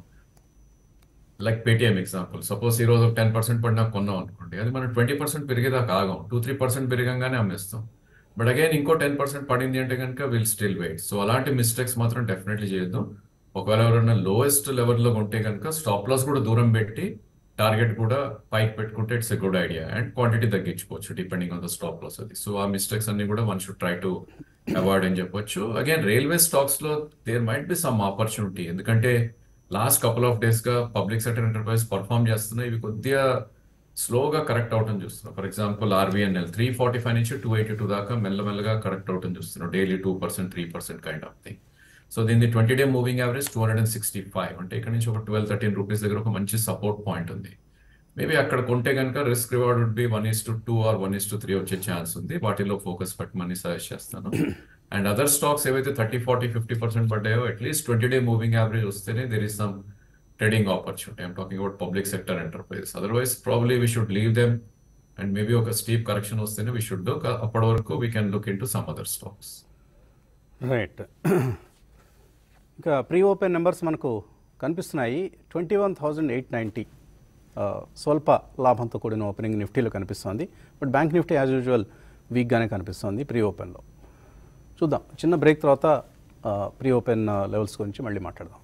లైక్ పేటిఎం ఎగ్జాంపుల్ సపోజ్ ఈ రోజు టెన్ పర్సెంట్ పడినా కొన్నాం అనుకోండి అది మనం ట్వంటీ పర్సెంట్ పెరిగేదాకా ఆగాం టూ త్రీ పర్సెంట్ పెరగంగానే అమ్మేస్తాం బట్ అగైన్ ఇంకో టెన్ పర్సెంట్ పడింది అంటే కనుక విల్ స్టిల్ వెయిట్ సో అలాంటి మిస్టేక్స్ మాత్రం డెఫినెట్లీ చేయొద్దు ఒకవేళ ఎవరైనా లోయెస్ట్ లెవెల్లో ఉంటే కనుక స్టాప్ లాస్ కూడా దూరం పెట్టి టార్గెట్ కూడా పైకి పెట్టుకుంటే it's a good idea and quantity తగ్గించుకోవచ్చు depending on the stop loss అది సో ఆ మిస్టేక్స్ అన్ని కూడా one should try to avoid అని చెప్పొచ్చు అగైన్ రైల్వే స్టాక్స్ లో there might be some opportunity ఎందుకంటే లాస్ట్ కపుల్ ఆఫ్ డేస్ గా పబ్లిక్ సెక్టర్ ఎంటర్ప్రైజ్ పర్ఫామ్ చేస్తున్నాయి ఇవి కొద్దిగా స్లోగా కరెక్ట్ అవటం చూస్తున్నాం for example RBNL three forty five నుంచి టూ ఎయిటీ టూ దాకా మెల్లమెల్లగా కరెక్ట్ అవటం చూస్తున్నాం daily two percent three percent kind of thing so దీన్ని twenty day moving average two hundred and sixty five అంటే ఇక్కడ నుంచి ఒక ట్వెల్వ్ థర్టీన్ రూపీస్ దగ్గర ఒక మంచి సపోర్ట్ పాయింట్ ఉంది మేబీ అక్కడ కొంటే కనుక risk reward would be one is to two or one is to three వచ్చే ఛాన్స్ ఉంది వాటిలో ఫోకస్ పెట్టమని సజెస్ట్ చేస్తాను అండ్ అదర్ స్టాక్స్ ఏవైతే థర్టీ ఫార్టీ ఫిఫ్టీ పర్సెంట్ పడ్డాయో at least twenty day moving average వస్తేనే there is some trading opportunity I'm talking about public sector enterprises otherwise probably we should leave them and maybe ఒక steep correction వస్తేనే we should అప్పటి వరకు we can look in into some other stocks right ఇంకా pre open numbers మనకు కనిపిస్తున్నాయి twenty one thousand eight ninety స్వల్ప లాభంతో కూడిన ఓపెనింగ్ నిఫ్టీలో కనిపిస్తోంది but bank Nifty as usual వీక్గానే కనిపిస్తోంది ప్రీ ఓపెన్లో చూద్దాం చిన్న బ్రేక్ తర్వాత ప్రీ ఓపెన్ లెవెల్స్ గురించి మళ్ళీ మాట్లాడదాం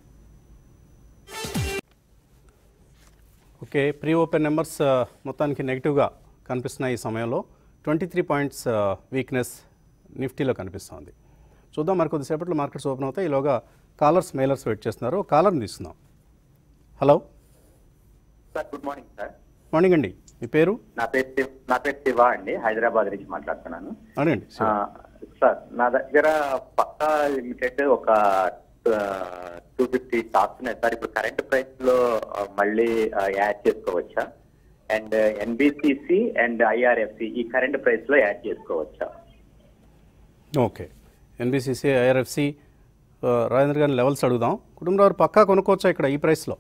ఓకే ప్రీ ఓపెన్ నెంబర్స్ మొత్తానికి నెగిటివ్గా కనిపిస్తున్నాయి ఈ సమయంలో ట్వంటీ త్రీ పాయింట్స్ వీక్నెస్ నిఫ్టీలో కనిపిస్తోంది చూద్దాం మరి కొద్దిసేపట్లో మార్కెట్స్ ఓపెన్ అవుతాయి ఈలోగా కాలర్స్ మెయిలర్స్ వెయిట్ చేస్తున్నారు కాలర్ని తీసుకుందాం hello sir good morning sir morning అండి మీ పేరు నా పేరు శివ్- నా పేరు శివ అండి హైదరాబాద్ నుంచి మాట్లాడుతున్నాను అడగండి ఆ, సార్ నా దగ్గర పక్కా లిమిటెడ్ ఒక టూ ఫిఫ్టీ స్టాక్స్ ఉన్నాయి సార్ ఇప్పుడు కరెంట్ ప్రైస్ లో ఆ, మళ్ళీ ఆ, యాడ్ చేసుకోవచ్చా అండ్ ఎన్బిసిసి అండ్ ఐఆర్ఎఫ్సి ఈ కరెంట్ ప్రైస్ లో యాడ్ చేసుకోవచ్చా ఓకే ఎన్బిసిసి ఐఆర్ఎఫ్సి రాజేంద్ర గారిని లెవెల్స్ అడుగుదాం కుటుంబరావు పక్కా కొనుక్కోవచ్చా ఇక్కడ ఈ ప్రైస్లో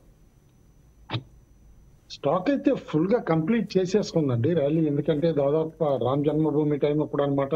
స్టాక్ అయితే ఫుల్ గా కంప్లీట్ చేసేసుకుందండి ర్యాలీ ఎందుకంటే దాదాపు ఆ రామ్ జన్మభూమి టైం అప్పుడు అనమాట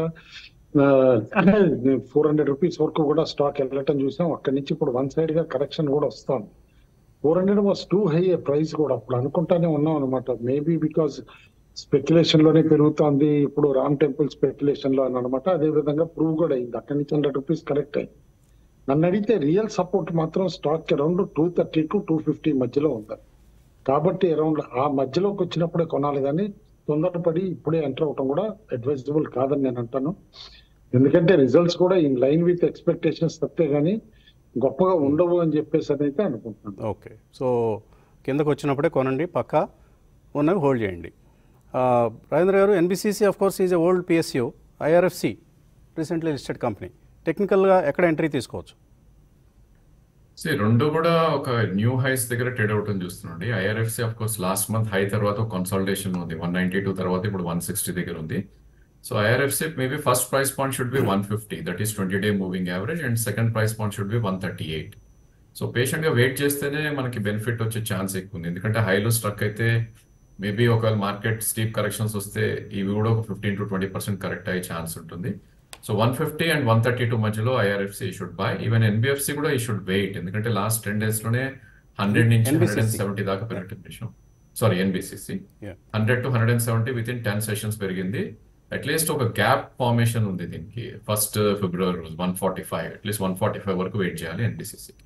ఫోర్ హండ్రెడ్ రూపీస్ వరకు కూడా స్టాక్ వెళ్ళటం చూసాం అక్కడి నుంచి ఇప్పుడు వన్ సైడ్ గా కరెక్షన్ కూడా వస్తాం four hundred was too high price కూడా అప్పుడు అనుకుంటానే ఉన్నాం అనమాట మేబీ బికాస్ స్పెక్యులేషన్ లోనే పెరుగుతోంది ఇప్పుడు రామ్ టెంపుల్ స్పెక్యులేషన్ లో అని అనమాట అదే విధంగా ప్రూవ్ కూడా అయింది అక్కడి నుంచి హండ్రెడ్ రూపీస్ కరెక్ట్ అయింది నన్ను అడిగితే రియల్ సపోర్ట్ మాత్రం stock around two thirty to two fifty మధ్యలో ఉంది కాబట్టి అరౌండ్ ఆ మధ్యలోకి వచ్చినప్పుడే కొనాలి కానీ తొందరపడి ఇప్పుడే ఎంటర్ అవటం కూడా అడ్వైజబుల్ కాదని నేను అంటాను ఎందుకంటే రిజల్ట్స్ కూడా ఇన్ లైన్ విత్ ఎక్స్పెక్టేషన్స్ తప్పే కానీ గొప్పగా ఉండవు అని చెప్పేసి అని అయితే అనుకుంటున్నాను ఓకే సో కిందకు వచ్చినప్పుడే కొనండి పక్కా ఉన్నవి హోల్డ్ చేయండి ఆ, రాజేంద్ర గారు NBCC of course is a old PSU IRFC recently listed company టెక్నికల్గా ఎక్కడ ఎంట్రీ తీసుకోవచ్చు సో రెండు కూడా ఒక న్యూ హైస్ దగ్గర ట్రేడ్ అవుట్ అని చూస్తున్నాండి IRFC of course last month high తర్వాత కన్సాలిడేషన్ ఉంది వన్ నైన్టీ టూ తర్వాత ఇప్పుడు వన్ సిక్స్టీ దగ్గర ఉంది so IRFC maybe first price point should be one fifty that is twenty day moving average and second price point should be one thirty eight so patient గా wait చేస్తేనే మనకి benefit వచ్చే chance ఎక్కువ ఉంది ఎందుకంటే హైలో స్ట్రక్ అయితే maybe ఒకవేళ మార్కెట్ స్టీప్ కరెక్షన్స్ వస్తే ఇవి కూడా ఒక fifteen to twenty percent correct అయ్యే ఛాన్స్ ఉంటుంది so one fifty and one thirty two మధ్యలో IRFC should buy even NBFC కూడా ఈ షుడ్ వెయిట్ ఎందుకంటే లాస్ట్ టెన్ డేస్ లోనే హండ్రెడ్ నుంచి NBCC. హండ్రెడ్ అండ్ సెవెంటీ దాకా పెరిగిన విషయం sorry NBCC Yeah. Hundred to hundred and seventy within ten sessions పెరిగింది at least ఒక గ్యాప్ ఫార్మేషన్ ఉంది దీనికి ఫస్ట్ ఫిబ్రవరి రోజు one forty five at least one forty five వరకు వెయిట్ చేయాలి NBCC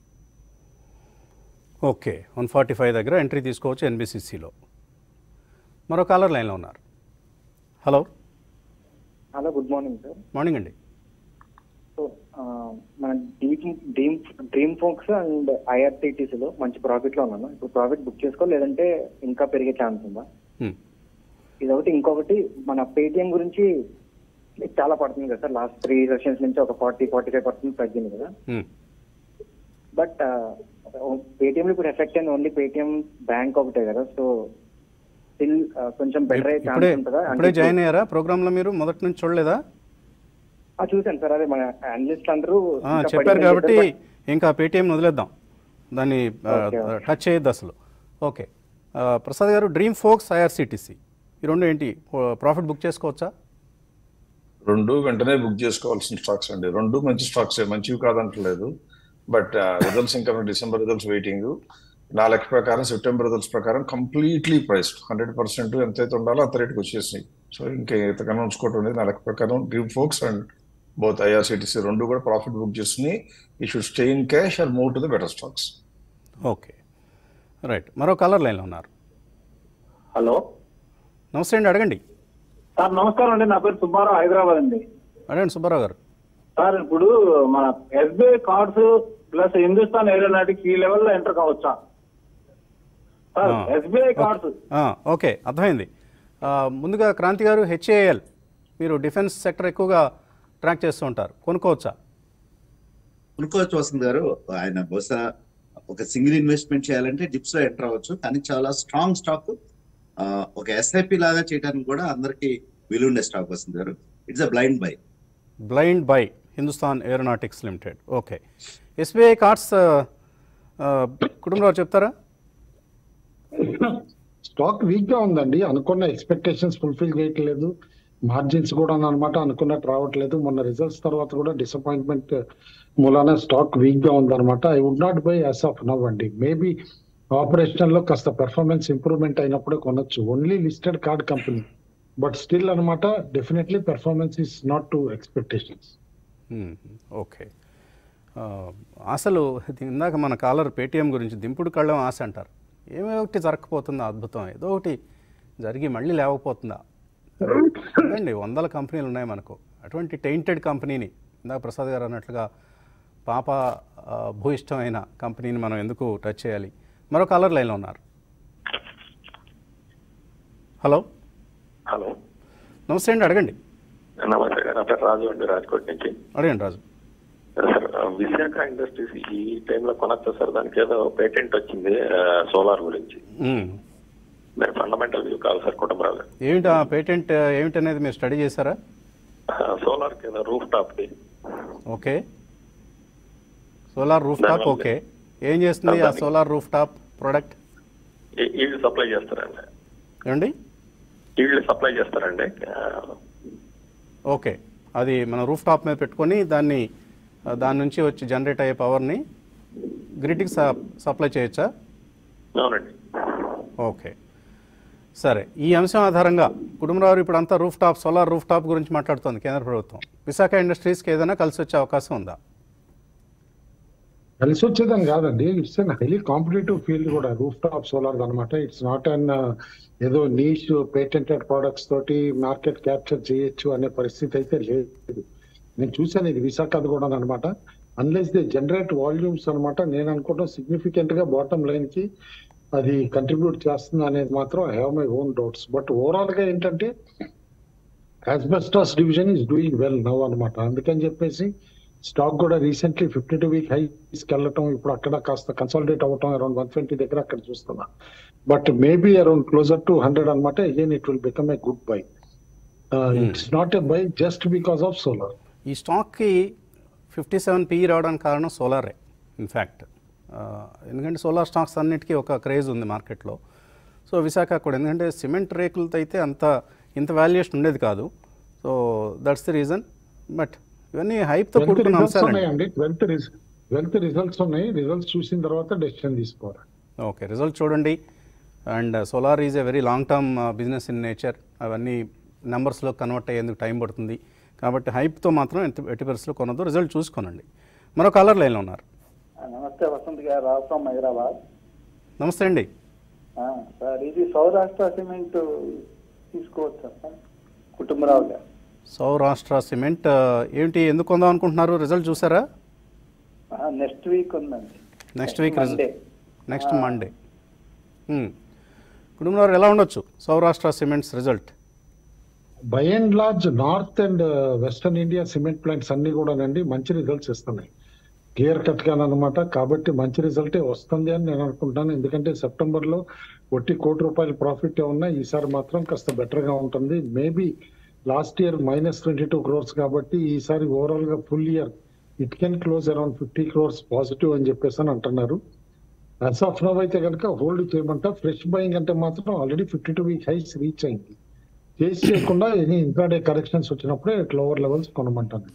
okay one forty five దగ్గర ఎంట్రీ తీసుకోవచ్చు ఎన్బిసిసిలో మరో కాలర్ లైన్లో ఉన్నారు hello hello good morning sir morning అండి సో ఆ, మన డీమ్ డ్రీమ్ డ్రీమ్ ఫోక్స్ అండ్ ఐఆర్టీటీసీలో మంచి ప్రాఫిట్ లో ఉన్నాను ఇప్పుడు ప్రాఫిట్ బుక్ చేసుకో లేదంటే ఇంకా పెరిగే ఛాన్స్ ఉందా Hmm. ఇదొకటి ఇంకొకటి మన పేటిఎం గురించి చాలా పడుతుంది కదా సార్ లాస్ట్ త్రీ సెషన్స్ నుంచి ఒక ఫార్టీ ఫార్టీ ఫైవ్ పర్సెంట్ తగ్గింది కదా Hmm. బట్ పేటిఎం లో ఇప్పుడు ఎఫెక్ట్ అయింది ఓన్లీ పేటిఎం బ్యాంక్ ఒకటే కదా సో స్టిల్ కొంచెం బెటర్ అయ్యే ఇప్పుడే ఛాన్స్ ఉంటుందా ఇప్పుడే జాయిన్ అయ్యారా ప్రోగ్రాంలో మీరు మొదటి నుంచి చూడలేదా ఆ, చూశాను సార్ అదే మన అనలిస్ట్ అందరూ ఆ, ఇంకా చెప్పారు పడిందని కాబట్టి చెప్పారు, ఇంకా పేటీఎం వదిలేద్దాం దాన్ని ఆ, ఓకే, ఓకే. టచ్ చేయొద్దు అసలు ఓకే ఆ, ప్రసాద్ గారు డ్రీమ్ ఫోక్స్ ఐఆర్సిటీసీ ఈ రెండు ఏంటి ప్రాఫిట్ బుక్ చేసుకోవచ్చా రెండు వెంటనే బుక్ చేసుకోవాల్సిన స్టాక్స్ అండి రెండు మంచి స్టాక్స్ మంచివి కాదంటలేదు బట్ రిజల్ట్స్ ఇంకా డిసెంబర్ రిజల్ట్స్ వెయిటింగ్ నా లెక్క ప్రకారం సెప్టెంబర్ రిజల్ట్స్ ప్రకారం కంప్లీట్లీ ప్రైస్డ్ హండ్రెడ్ పర్సెంట్ ఎంతైతే ఉండాలో అంత రేట్కి వచ్చేసినాయి సో ఇంకా ఎంతకన్నా ఉంచుకోవటం లేదు నా లెక్క ప్రకారం Dream Folks and both IRCTC రెండు కూడా ప్రాఫిట్ బుక్ చేస్తున్నాయి we should stay in cash or move to the better stocks okay right మరో కలర్ లైన్లో ఉన్నారు హలో నమస్తే అండి అడగండి సార్ నమస్కారం అండి నా పేరు సుబ్బారావు హైదరాబాద్ అండి అడగండి సుబ్బారావు గారు సార్ ఇప్పుడు మన SBI cards plus Hindustan Aeronautics ఈ లెవెల్లో ఎంటర్ కావచ్చా సార్ ఆ. ఎస్బీఐ కార్డ్స్ ఆ, ఓకే అర్థమైంది ఆ, ముందుగా క్రాంతి గారు హెచ్ఏఎల్ మీరు డిఫెన్స్ సెక్టర్ ఎక్కువగా ట్రాక్ చేస్తూ ఉంటారు కొనుక్కోవచ్చా కొనుక్కోవచ్చు వసంత్ గారు ఆయన బహుశా ఒక సింగిల్ ఇన్వెస్ట్మెంట్ చేయాలంటే డిప్స్ లో ఎంటర్ అవ్వచ్చు కానీ చాలా స్ట్రాంగ్ స్టాక్ ఒక ఎస్ఐపి లాగా చేయడానికి కూడా అందరికి విలుండే stock Vasanth garu it's a blind buy blind buy Hindustan aeronautics limited okay SBI cards Kutumbarao చెప్తారా స్టాక్ వీక్ గా ఉందండి అనుకున్న ఎక్స్పెక్టేషన్స్ ఫుల్ఫిల్ చేయట్లేదు మార్జిన్స్ కూడా అనమాట అనుకున్నట్టు రావట్లేదు మొన్న రిజల్ట్స్ తర్వాత కూడా డిసప్పాయింట్మెంట్ మూలాన స్టాక్ వీక్ గా ఉందన్నమాట I would not buy as of now అండి మేబీ ఆపరేషనల్ లో కాస్త పెర్ఫార్మెన్స్ ఇంప్రూవ్మెంట్ అయినప్పుడే కొనొచ్చు only listed card company but still అనమాట definitely performance is not to expectations hmm. Okay ఆ, ఆశలు ఇది ఇందాక మన కాలర్ పేటీఎం గురించి దింపుడు కళ్ళం ఆశ అంటారు ఏమో ఒకటి జరగకపోతుందా అద్భుతం ఏదో ఒకటి జరిగి మళ్ళీ లేకపోతుందా అండి వందల కంపెనీలు ఉన్నాయి మనకు అటువంటి టెయింటెడ్ కంపెనీని ఇందాక ప్రసాద్ గారు అన్నట్లుగా పాప ఆ, భూయిష్టమైన కంపెనీని మనం ఎందుకు టచ్ చేయాలి మరో కాలర్ లైన్లో ఉన్నారు హలో హలో నమస్తే అండి అడగండి నమస్తే నా పేరు రాజు అండి రాజ్కోట్ నుంచి అడగండి రాజు సార్ విశాఖ ఇండస్ట్రీస్ ఈ టైంలో కొనొచ్చా సార్ దానికి ఏదో పేటెంట్ వచ్చింది సోలార్ గురించి మ్మ్. దాని ఫండమెంటల్ వ్యూ కావాలి సార్ కుటుంబరావు గారు ఏమిటి ఆ పేటెంట్ ఏమిటి అనేది మీరు స్టడీ చేశారా సోలార్ కింద రూఫ్ టాప్ ది okay solar rooftop okay ఏం చేస్తుంది ఆ సోలార్ రూఫ్ టాప్ ప్రోడక్ట్ వీళ్ళు సప్లై చేస్తారండి ఏమండి వీళ్ళు సప్లై చేస్తారండి ఆ, ఓకే అది మన రూఫ్ టాప్ మీద పెట్టుకొని దాన్ని ఆ, దాని నుంచి వచ్చి జనరేట్ అయ్యే పవర్ని గ్రిడ్కి సప్లై చేయొచ్చా అవునండి ఓకే సరే ఈ అంశం ఆధారంగా కుటుంబరావు ఇప్పుడు అంతా rooftop solar rooftop గురించి మాట్లాడుతోంది కేంద్ర ప్రభుత్వం విశాఖ ఇండస్ట్రీస్కి ఏదైనా కలిసి వచ్చే అవకాశం ఉందా కలిసి వచ్చేదని కాదండి it's an highly competitive field కూడా రూఫ్ టాప్ సోలార్ అనమాట ఇట్స్ నాట్ అన్ ఏదో నీష్ పేటెంటెడ్ ప్రొడక్ట్స్ తోటి మార్కెట్ క్యాప్చర్ చేయొచ్చు అనే పరిస్థితి అయితే లేదు నేను చూసాను ఇది విశాఖది కూడా అనమాట అన్లెస్ దే జనరేట్ వాల్యూమ్స్ అనమాట నేను అనుకుంటాం సిగ్నిఫికెంట్ గా బాటమ్ లైన్ కి అది కంట్రిబ్యూట్ చేస్తుంది అనేది మాత్రం I have my own doubts but overall గా ఏంటంటే asbestos division is doing well now అనమాట అందుకని చెప్పేసి స్టాక్ కూడా recently fifty two week highs వెళ్ళటం ఇప్పుడు అక్కడ కాస్త కన్సాలిడేట్ అవ్వటం అరౌండ్ వన్ ట్వంటీ దగ్గర అక్కడ చూస్తున్నా but maybe around closer to hundred అనమాట again it will become a good buy it's not a buy just because of solar ఈ స్టాక్కి ఫిఫ్టీ సెవెన్ పిఈ రావడానికి కారణం సోలారే ఇన్ఫ్యాక్ట్ ఎందుకంటే సోలార్ స్టాక్స్ అన్నిటికీ ఒక క్రేజ్ ఉంది మార్కెట్లో సో విశాఖ కూడా ఎందుకంటే సిమెంట్ రేకులతో అయితే అంత ఇంత వాల్యుయేషన్ ఉండేది కాదు so that's the reason but ఇవన్నీ హైప్తో ట్వెల్త్ కూడుకున్న రిజల్ట్స్ అంశాలండి ఉన్నాయండి ట్వెల్త్ ట్వెల్త్ రిజల్ట్స్ ఉన్నాయి రిజల్ట్స్ చూసిన తర్వాత డెసిషన్ తీసుకోవాలి ఓకే రిజల్ట్ చూడండి and solar is a very long term business in nature అవన్నీ నెంబర్స్లో కన్వర్ట్ అయ్యేందుకు టైం పడుతుంది కాబట్టి హైప్తో మాత్రం ఎట్టి ఎట్టి పరిస్థితుల్లో కొనద్దు రిజల్ట్ చూసుకోనండి మరో కలర్ లైన్లో ఉన్నారు నమస్తే వసంత్ గారు రావు ఫ్రమ్ హైదరాబాద్ నమస్తే అండి ఆ, సార్ ఇది సౌరాష్ట్ర సిమెంట్ తీసుకోవచ్చా సార్ కుటుంబరావు గారు సౌరాష్ట్ర సిమెంట్ ఆ, ఏంటి ఎందుకు కొందాం అనుకుంటున్నారు రిజల్ట్ చూసారా నెక్స్ట్ వీక్ ఉందండి next week Monday. Next Monday కుటుంబంలో ఎలా ఉండొచ్చు Saurashtra cements result by and large north and western India cement plants అన్ని కూడానండి మంచి రిజల్ట్స్ ఇస్తున్నాయి క్లియర్ కట్ గా అనమాట కాబట్టి మంచి రిజల్టే వస్తుంది అని నేను అనుకుంటాను ఎందుకంటే సెప్టెంబర్ లో ఒట్టి కోటి రూపాయల ప్రాఫిట్ ఉన్నాయి ఈసారి మాత్రం కాస్త బెటర్ గా ఉంటుంది maybe last year minus twenty two crores కాబట్టి ఈసారి ఓవరాల్ గా full year it can close around fifty crores positive అని చెప్పేసి అని అంటున్నారు యాజ్ ఆఫ్ నవ్ అయితే కనుక హోల్డ్ చేయమంట ఫ్రెష్ బయింగ్ అంటే మాత్రం already fifty two week highs reach అయింది చేసి చేయకుండా ఎనీ ఇంట్రాడే కరెక్షన్స్ వచ్చినప్పుడే లోవర్ లెవెల్స్ కొనమంటాను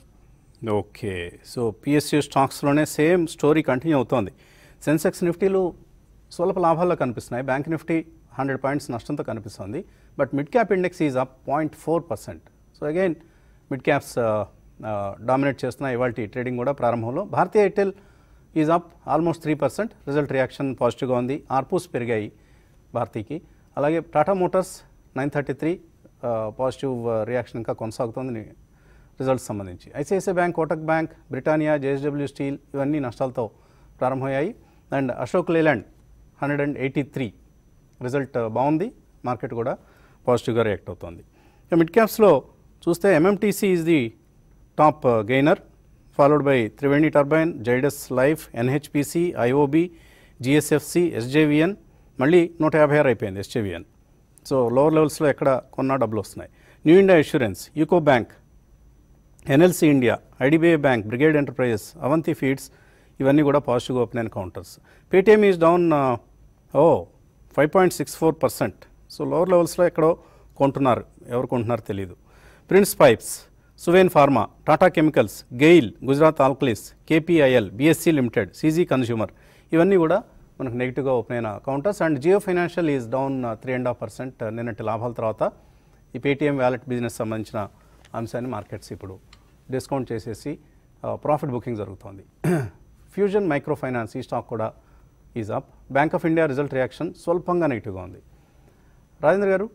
ఓకే సో పిఎస్యూ స్టాక్స్లోనే సేమ్ స్టోరీ కంటిన్యూ అవుతోంది సెన్సెక్స్ నిఫ్టీలు స్వల్ప లాభాల్లో కనిపిస్తున్నాయి బ్యాంక్ నిఫ్టీ హండ్రెడ్ పాయింట్స్ నష్టంతో కనిపిస్తుంది but mid cap index is up point four percent so again mid caps dominate చేస్తున్న ఇవాళ ట్రేడింగ్ కూడా ప్రారంభంలో Bharatiya Airtel is up almost three percent result reaction పాజిటివ్గా ఉంది ఆర్పూస్ పెరిగాయి భారతీకి అలాగే Tata motors nine thirty three positive reaction ఇంకా కొనసాగుతోంది రిజల్ట్స్ సంబంధించి ICICI bank Kotak bank Britannia JSW steel ఇవన్నీ నష్టాలతో ప్రారంభమయ్యాయి and Ashok Leyland hundred and eighty three result బాగుంది మార్కెట్ కూడా పాజిటివ్గా రియాక్ట్ అవుతోంది ఇక మిడ్ క్యాప్స్లో చూస్తే MMTC is the top gainer followed by Triveni turbine Zydus life NHPC IOB GSFC SJVN మళ్ళీ నూట యాభై ఆరు అయిపోయింది ఎస్జేవిఎన్ సో లోవర్ లెవెల్స్లో ఎక్కడ కొన్నా డబ్బులు వస్తున్నాయి new India insurance UCO bank NLC India IDBI bank Brigade enterprises Avanti feeds ఇవన్నీ కూడా పాజిటివ్ ఓపెన్ అయిన counters Paytm is down o five point six four percent so lower లెవెల్స్లో ఎక్కడో కొంటున్నారు ఎవరు కొంటున్నారో తెలియదు prince pipes Suven pharma Tata chemicals GAIL Gujarat alkalies KPIL BSC limited CG consumer ఇవన్నీ కూడా మనకు నెగిటివ్గా ఓపెన్ అయిన counters and Jio financial is down three and half percent నిన్నటి లాభాల తర్వాత ఈ పేటీఎం వ్యాలెట్ బిజినెస్ సంబంధించిన అంశాన్ని మార్కెట్స్ ఇప్పుడు డిస్కౌంట్ చేసేసి ప్రాఫిట్ బుకింగ్ జరుగుతోంది ఫ్యూజన్ మైక్రో ఫైనాన్స్ ఈ స్టాక్ కూడా is up bank of India result reaction స్వల్పంగా నెగిటివ్గా ఉంది Rajendra garu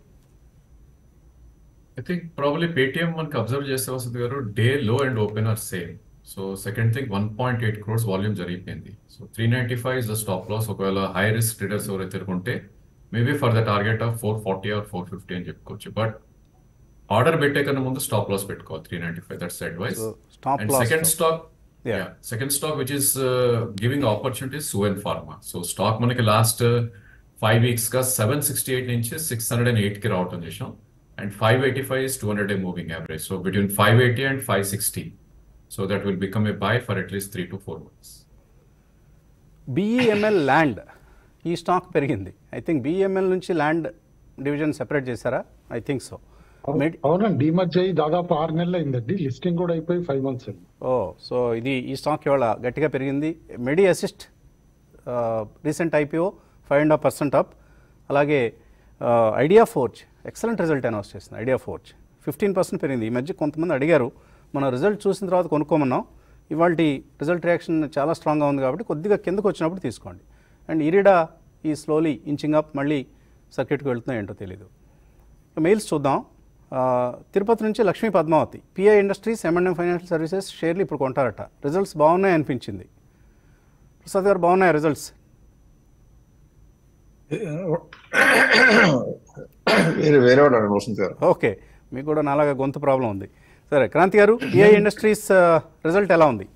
I think probably Paytm మనకి అబ్జర్వ్ చేస్తే వస్తుంది గారు డే లో and open are same so second thing one point eight crores volume జరిగిపోయింది so three ninety five is the stop loss ఒకవేళ హై రిస్క్ ట్రేడర్స్ ఎవరైతే ఎదుర్కొంటే maybe for the target of four forty or four fifty అని చెప్పుకోవచ్చు but order పెట్టే కన్నా ముందు stop loss పెట్టుకోవాలి three ninety five that's advice So, stop and loss second లో- stock Yeah. Yeah second stock which is giving opportunity Suven pharma so stock మనకి last five weeks గా seven sixty eight నుంచి six hundred and eight కి రావటం చేసాం and five eighty five is two hundred day moving average so between five eighty and five sixty so that will become a buy for at least three to four months BEML land ఈ stock పెరిగింది I think BEML నుంచి land division separate చేశారా I think so medi అవునండి ఈ మధ్య ఈ దాదాపు ఆరు నెలలు అయిందండి లిస్టింగ్ కూడా అయిపోయి ఫైవ్ మంత్స్ అయింది ఓ సో ఇది ఈ స్టాక్ ఇవాళ గట్టిగా పెరిగింది medi assist recent IPO five and half percent up అలాగే idea forge excellent result announce చేసింది ఐడియా ఫోర్జ్ ఫిఫ్టీన్ పర్సెంట్ పెరిగింది ఈ మధ్య కొంతమంది అడిగారు మన రిజల్ట్ చూసిన తర్వాత కొనుక్కోమన్నాం ఇవాళ రిజల్ట్ రియాక్షన్ చాలా స్ట్రాంగ్గా ఉంది కాబట్టి కొద్దిగా కిందకు వచ్చినప్పుడు తీసుకోండి అండ్ ఇరిడా ఈ స్లోలీ ఇంచింగ్ అప్ మళ్ళీ సర్క్యూట్కి వెళ్తున్నాయి ఏంటో తెలీదు మెయిల్స్ చూద్దాం ఆ, తిరుపతి నుంచి Lakshmi Padmavathi PI industries M and M financial services షేర్లు ఇప్పుడు కొంటారట రిజల్ట్స్ బాగున్నాయి అనిపించింది ప్రసాద్ గారు బాగున్నాయి రిజల్ట్స్ వేరే వేరే వాడు అడగండి వసంత్ గారు ఓకే మీకు కూడా నాలాగా గొంతు ప్రాబ్లం ఉంది సరే క్రాంతి గారు పిఐ ఇండస్ట్రీస్ రిజల్ట్ ఎలా ఉంది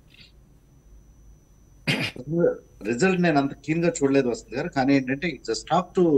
రిజల్ట్ నేను అంత కీన్ గా చూడలేదు వస్తుంది గారు కానీ ఏంటంటే it's stock to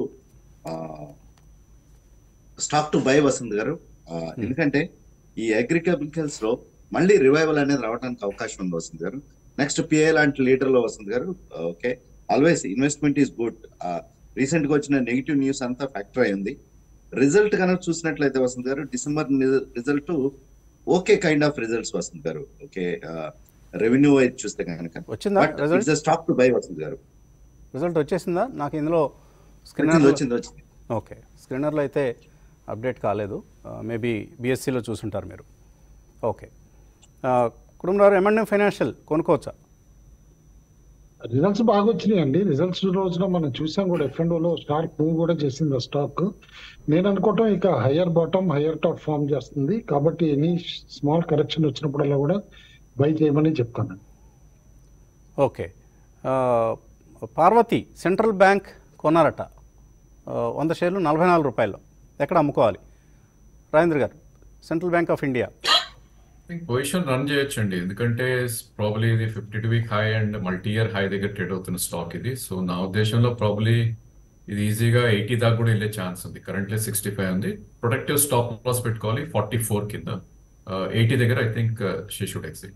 stock to buy Vasanth garu ఆ, ఎందుకంటే ఈ అగ్రికల్చర్స్ లో మళ్ళీ రివైవల్ అనేది రావడానికి అవకాశం ఉంది వసంత్ గారు నెక్స్ట్ పిఐ లాంటి లీడర్ లో Vasanth garu okay always investment is good recent గా వచ్చిన నెగిటివ్ న్యూస్ అంతా ఫ్యాక్టర్ అయింది రిజల్ట్ కనుక చూసినట్లయితే Vasanth garu December result okay kind of results Vasanth garu okay revenue wise చూస్తే కనుక వచ్చిందా but result? It's stock to buy Vasanth garu result వచ్చేసిందా నాకు ఇందులో వచ్చింది స్క్రీనర్ వచ్చింది వచ్చింది ఓకే స్క్రీనర్లో అయితే అప్డేట్ కాలేదు మేబీ బీఎస్సీలో చూసుంటారు మీరు ఓకే కుటుంబరావు ఎంఎన్ఎం ఫైనాన్షియల్ కొనుక్కోవచ్చా రిజల్ట్స్ బాగా వచ్చినాయండి రిజల్ట్స్ రోజున మనం చూసాం కూడా ఎఫ్ అండ్ లో స్టాక్ మూవ్ కూడా చేసింది ఆ స్టాక్ నేను అనుకోవటం ఇక higher bottom higher top form చేస్తుంది కాబట్టి ఎనీ స్మాల్ కరెక్షన్ వచ్చినప్పుడల్లా కూడా బై చేయమని చెప్తాను ఓకే ఆ, పార్వతి సెంట్రల్ బ్యాంక్ కొన్నారట ఆ, వంద షేర్లు నలభై నాలుగు రూపాయలు ఎక్కడ అమ్ముకోవాలి Rajendra garu central bank of India think position run చేయొచ్చండి ఎందుకంటే ప్రాబ్లీ ఇది fifty two week high and multi year high దగ్గర ట్రేడ్ అవుతున్న స్టాక్ ఇది సో నా ఉద్దేశంలో ప్రాబ్లీ ఇది ఈజీగా ఎయిటీ దాకా కూడా వెళ్ళే ఛాన్స్ ఉంది కరెంట్లీ సిక్స్టీ ఫైవ్ ఉంది ప్రొటెక్టివ్ స్టాప్ లాస్ పెట్టుకోవాలి ఫార్టీ ఫోర్ కింద ఎయిటీ దగ్గర I think she should exit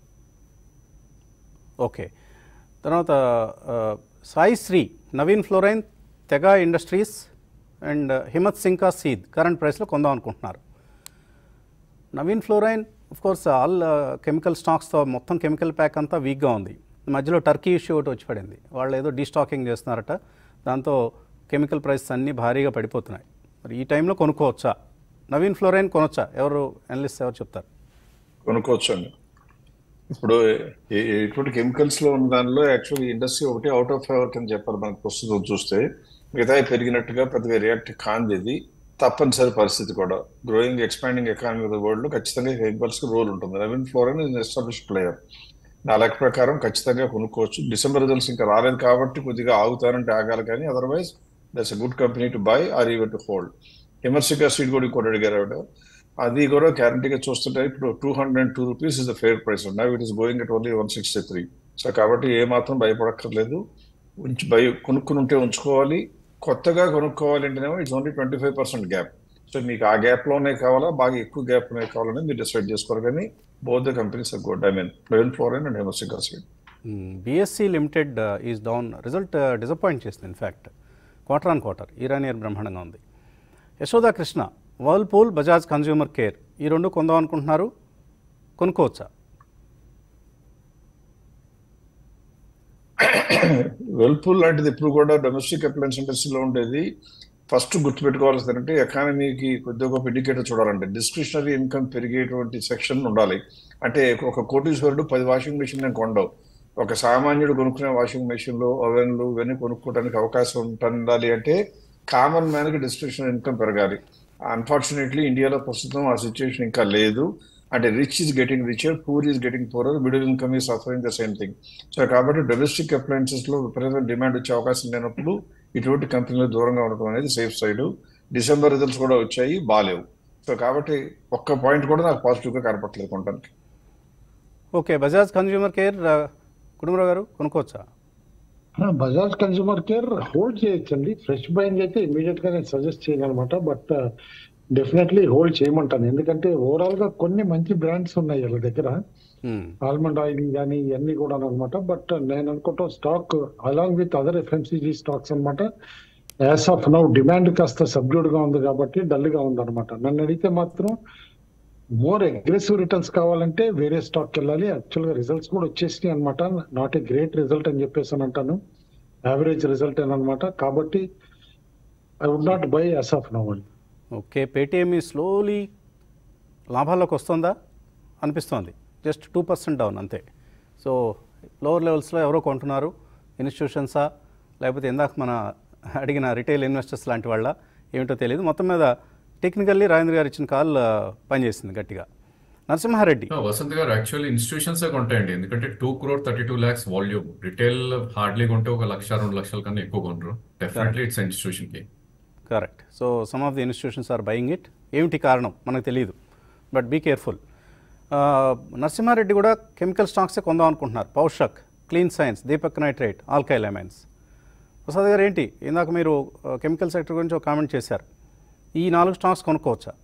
okay తర్వాత ఆ, సాయి శ్రీ నవీన్ ఫ్లోరైన్ తెగా industries and Himatsingka Seide current ప్రైస్లో కొందాం అనుకుంటున్నారు Navin fluorine of course all chemical స్టాక్స్తో మొత్తం కెమికల్ ప్యాక్ అంతా వీక్గా ఉంది మధ్యలో టర్కీ ఇష్యూ ఒకటి వచ్చి పడింది వాళ్ళు ఏదో డీస్టాకింగ్ చేస్తున్నారట దాంతో కెమికల్ ప్రైసెస్ అన్నీ భారీగా పడిపోతున్నాయి మరి ఈ టైంలో కొనుక్కోవచ్చా నవీన్ ఫ్లోరైన్ కొనొచ్చా ఎవరు అనలిస్ట్ ఎవరు చెప్తారు కొనుక్కోవచ్చు అండి ఇప్పుడు ఏ- ఎటువంటి కెమికల్స్ లో ఉన్న దానిలో యాక్చువల్లీ ఇండస్ట్రీ ఒకటి అవుట్ ఆఫ్ ఫేవర్ కింద చెప్పాలి మనకు ప్రస్తుతం చూస్తే మిగతా పెరిగినట్టుగా పెద్దగా రియాక్ట్ కాంది ఇది తప్పనిసరి పరిస్థితి కూడా growing expanding economy of the world లో ఖచ్చితంగా కెమికల్స్ కి రోల్ ఉంటుంది Navin fluorine is establish player నా లెక్క ప్రకారం ఖచ్చితంగా కొనుక్కోవచ్చు డిసెంబర్ రిజల్ట్స్ ఇంకా రాలేదు కాబట్టి కొద్దిగా ఆగుతారంటే ఆగాలి కానీ otherwise that's a good company to buy or even to hold Himatsingka Seide కూడా ఇంకోటి అడిగారు ఆవిడ అది కూడా గ్యారంటీగా చూస్తుంటే ఇప్పుడు two hundred two rupees is the fair price now it is going at only one sixty three so కాబట్టి ఏ మాత్రం భయపడక్కర్లేదు ఉంచి భయ కొనుక్కుని ఉంటే ఉంచుకోవాలి కొత్తగా కొనుక్కోవాలి అంటేనేమో it's only twenty five percent gap so మీకు ఆ గ్యాప్ లోనే కావాలా బాగా ఎక్కువ గ్యాప్ లోనే కావాలని మీరు డిసైడ్ చేసుకోవాలి కానీ both the companies are good I mean లెవెన్ fluorine and Himatsingka Seide BSC limited is down result disappoint చేసింది ఇన్ఫ్యాక్ట్ క్వార్టర్ ఆన్ క్వార్టర్ ఇరాన్ ఇయర్ బ్రహ్మాండంగా ఉంది Yashoda Krishna Whirlpool Bajaj consumer care ఈ రెండు కొందాం అనుకుంటున్నారు కొనుక్కోవచ్చా వెల్పూల్ లాంటిది ఎప్పుడు కూడా డొమెస్టిక్ అప్లయన్స్ ఇండస్ట్రీలో ఉండేది ఫస్ట్ గుర్తుపెట్టుకోవాల్సింది ఏంటంటే ఎకానమీకి కొద్దిగా గొప్ప ఇండికేటర్ చూడాలంటే డిస్క్రిషనరీ ఇన్కమ్ పెరిగేటువంటి సెక్షన్ ఉండాలి అంటే ఒక కోటీశ్వరుడు పది వాషింగ్ మెషిన్ నేను కొండవు ఒక సామాన్యుడు కొనుక్కునే వాషింగ్ మెషిన్లు ఓవెన్లు ఇవన్నీ కొనుక్కోవడానికి అవకాశం ఉండాలి అంటే కామన్ మ్యాన్కి డిస్క్రిప్షన్ ఇన్కమ్ పెరగాలి అన్ఫార్చునేట్లీ ఇండియాలో ప్రస్తుతం ఆ సిచ్యువేషన్ ఇంకా లేదు అంటే rich is getting richer poor is getting poorer middle income is suffering the same thing so కాబట్టి డొమెస్టిక్ అప్లయన్సెస్ లో విపరీతమైన డిమాండ్ వచ్చే అవకాశం లేనప్పుడు ఇటువంటి కంపెనీలు దూరంగా ఉండటం అనేది సేఫ్ సైడ్ డిసెంబర్ రిజల్ట్స్ కూడా వచ్చాయి బాగాలేవు సో కాబట్టి ఒక్క పాయింట్ కూడా నాకు పాజిటివ్ గా కనపట్లేదు కొనడానికి okay Bajaj consumer care Kutumbarao garu కొనుక్కోవచ్చా బజాజ్ కన్స్యూమర్ కేర్ హోల్డ్ చేయొచ్చండి ఫ్రెష్ బయింగ్ అయితే ఇమీడియట్ గా నేను సజెస్ట్ చేయను అనమాట బట్ డెఫినెట్లీ హోల్డ్ చేయమంటాను ఎందుకంటే ఓవరాల్ గా కొన్ని మంచి బ్రాండ్స్ ఉన్నాయి వాళ్ళ దగ్గర Hmm. ఆల్మండ్ ఆయిల్ కానీ ఇవన్నీ కూడా అనమాట బట్ నేను అనుకుంటాం stock along with other FMCG stocks అనమాట యాజ్ ఆఫ్ నౌ డిమాండ్ కాస్త సబ్డ్యూడ్ గా ఉంది కాబట్టి డల్ గా ఉంది అనమాట నన్ను అడిగితే మాత్రం మోర్ అగ్రెసివ్ రిటర్న్స్ కావాలంటే వేరే స్టాక్ వెళ్ళాలి యాక్చువల్ గా రిజల్ట్స్ కూడా వచ్చేసినాయి అనమాట నాట్ ఏ గ్రేట్ రిజల్ట్ అని చెప్పేసి అని అంటాను యావరేజ్ రిజల్ట్ అని అనమాట కాబట్టి I would not buy as of now అండి ఓకే పేటీఎం ఈ స్లోలీ లాభాల్లోకి వస్తుందా అనిపిస్తోంది జస్ట్ టూ పర్సెంట్ డౌన్ అంతే సో లోవర్ లెవెల్స్లో ఎవరో కొంటున్నారు ఇన్స్టిట్యూషన్సా లేకపోతే ఇందాక మన అడిగిన రిటైల్ ఇన్వెస్టర్స్ లాంటి వాళ్ళ ఏమిటో తెలియదు మొత్తం మీద టెక్నికల్లీ రాజేంద్ర గారు ఇచ్చిన కాల్ ఆ, పనిచేసింది గట్టిగా నరసింహారెడ్డి No, వసంత్ గారు యాక్చువల్లీ ఇన్స్టిట్యూషన్స్ కొంటాయండి ఎందుకంటే two crore thirty two lakhs volume retail hardly కొంటే ఒక లక్ష రెండు లక్షల కన్నా ఎక్కువ కొనరు డెఫినెట్లీ ఇట్స్ ఇన్స్టిట్యూషన్ కి correct so some of the institutions are buying it ఏమిటి కారణం మనకు తెలియదు బట్ బీ కేర్ఫుల్ నరసింహారెడ్డి కూడా కెమికల్ స్టాక్సే కొందాం అనుకుంటున్నారు Paushak clean science Deepak nitrate alkyl amines Prasad garu ఏంటి ఇందాక మీరు కెమికల్ సెక్టర్ గురించి ఒక కామెంట్ చేశారు ఈ నాలుగు స్టాక్స్ కొనుక్కోవచ్చా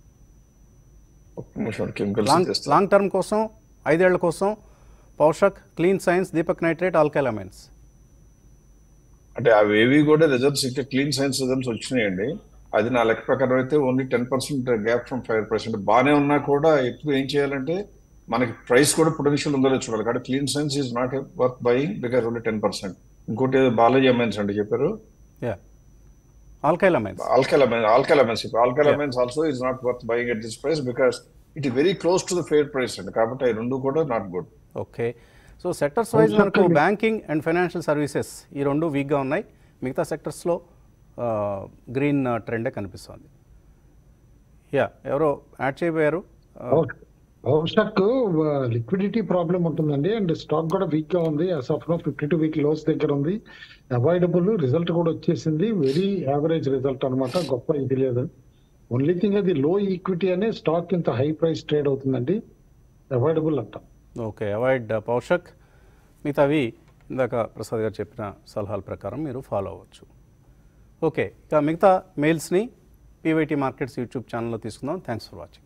ఒక్క నిమిషం కెమికల్స్ లాంగ్ చేస్తాను లాంగ్ టర్మ్ కోసం ఐదేళ్ల కోసం Paushak clean science Deepak nitrate alkyl amines అంటే అవేవి కూడా రిజల్ట్స్ ఇంకా క్లీన్ సైన్స్ రిజల్ట్స్ వచ్చినాయండి అది నా లెక్క ప్రకారం అయితే only ten percent gap from five percent బాగానే ఉన్నా కూడా ఎప్పుడు ఏం చేయాలంటే మనకి ప్రైస్ కూడా పొటెన్షియల్ ఉందో లేదో చూడాలి కాబట్టి clean science is not worth buying because only ten percent ఇంకోటి ఏదో బాలాజీ అమైన్స్ అంటే చెప్పారు yeah alkyl amines alkyl amines, alkyl amines. Alkyl amines also is not worth buying at this price because it is very close to the fair price అండి కాబట్టి అవి రెండు కూడా not good okay so sectors wise మనకు banking and financial services ఈ రెండు వీక్గా ఉన్నాయి మిగతా సెక్టర్స్లో గ్రీన్ ట్రెండే కనిపిస్తుంది యా ఎవరో యాడ్ చేయబోయారు భవిష్యత్ లిక్విడిటీ ప్రాబ్లం ఉంటుందండి అండ్ స్టాక్ కూడా వీక్ గా ఉంది as of now fifty two week lows దగ్గర ఉంది అవాయిడబుల్ రిజల్ట్ కూడా వచ్చేసింది వెరీ యావరేజ్ రిజల్ట్ అన్నమాట గొప్ప ఇది లేదు ఓన్లీ థింగ్ అది లో ఈక్విటీ అనే స్టాక్ ఇంత హై ప్రైస్ ట్రేడ్ అవుతుందండి అవాయిడబుల్ అంటాం ఓకే అవాయిడ్ పౌషక్ మిగతావి ఇందాక ప్రసాద్ గారు చెప్పిన సలహాల ప్రకారం మీరు ఫాలో అవ్వచ్చు ఓకే ఇక మిగతా మెయిల్స్ని పీవైటీ మార్కెట్స్ యూట్యూబ్ ఛానల్లో తీసుకుందాం థ్యాంక్స్ ఫర్ వాచింగ్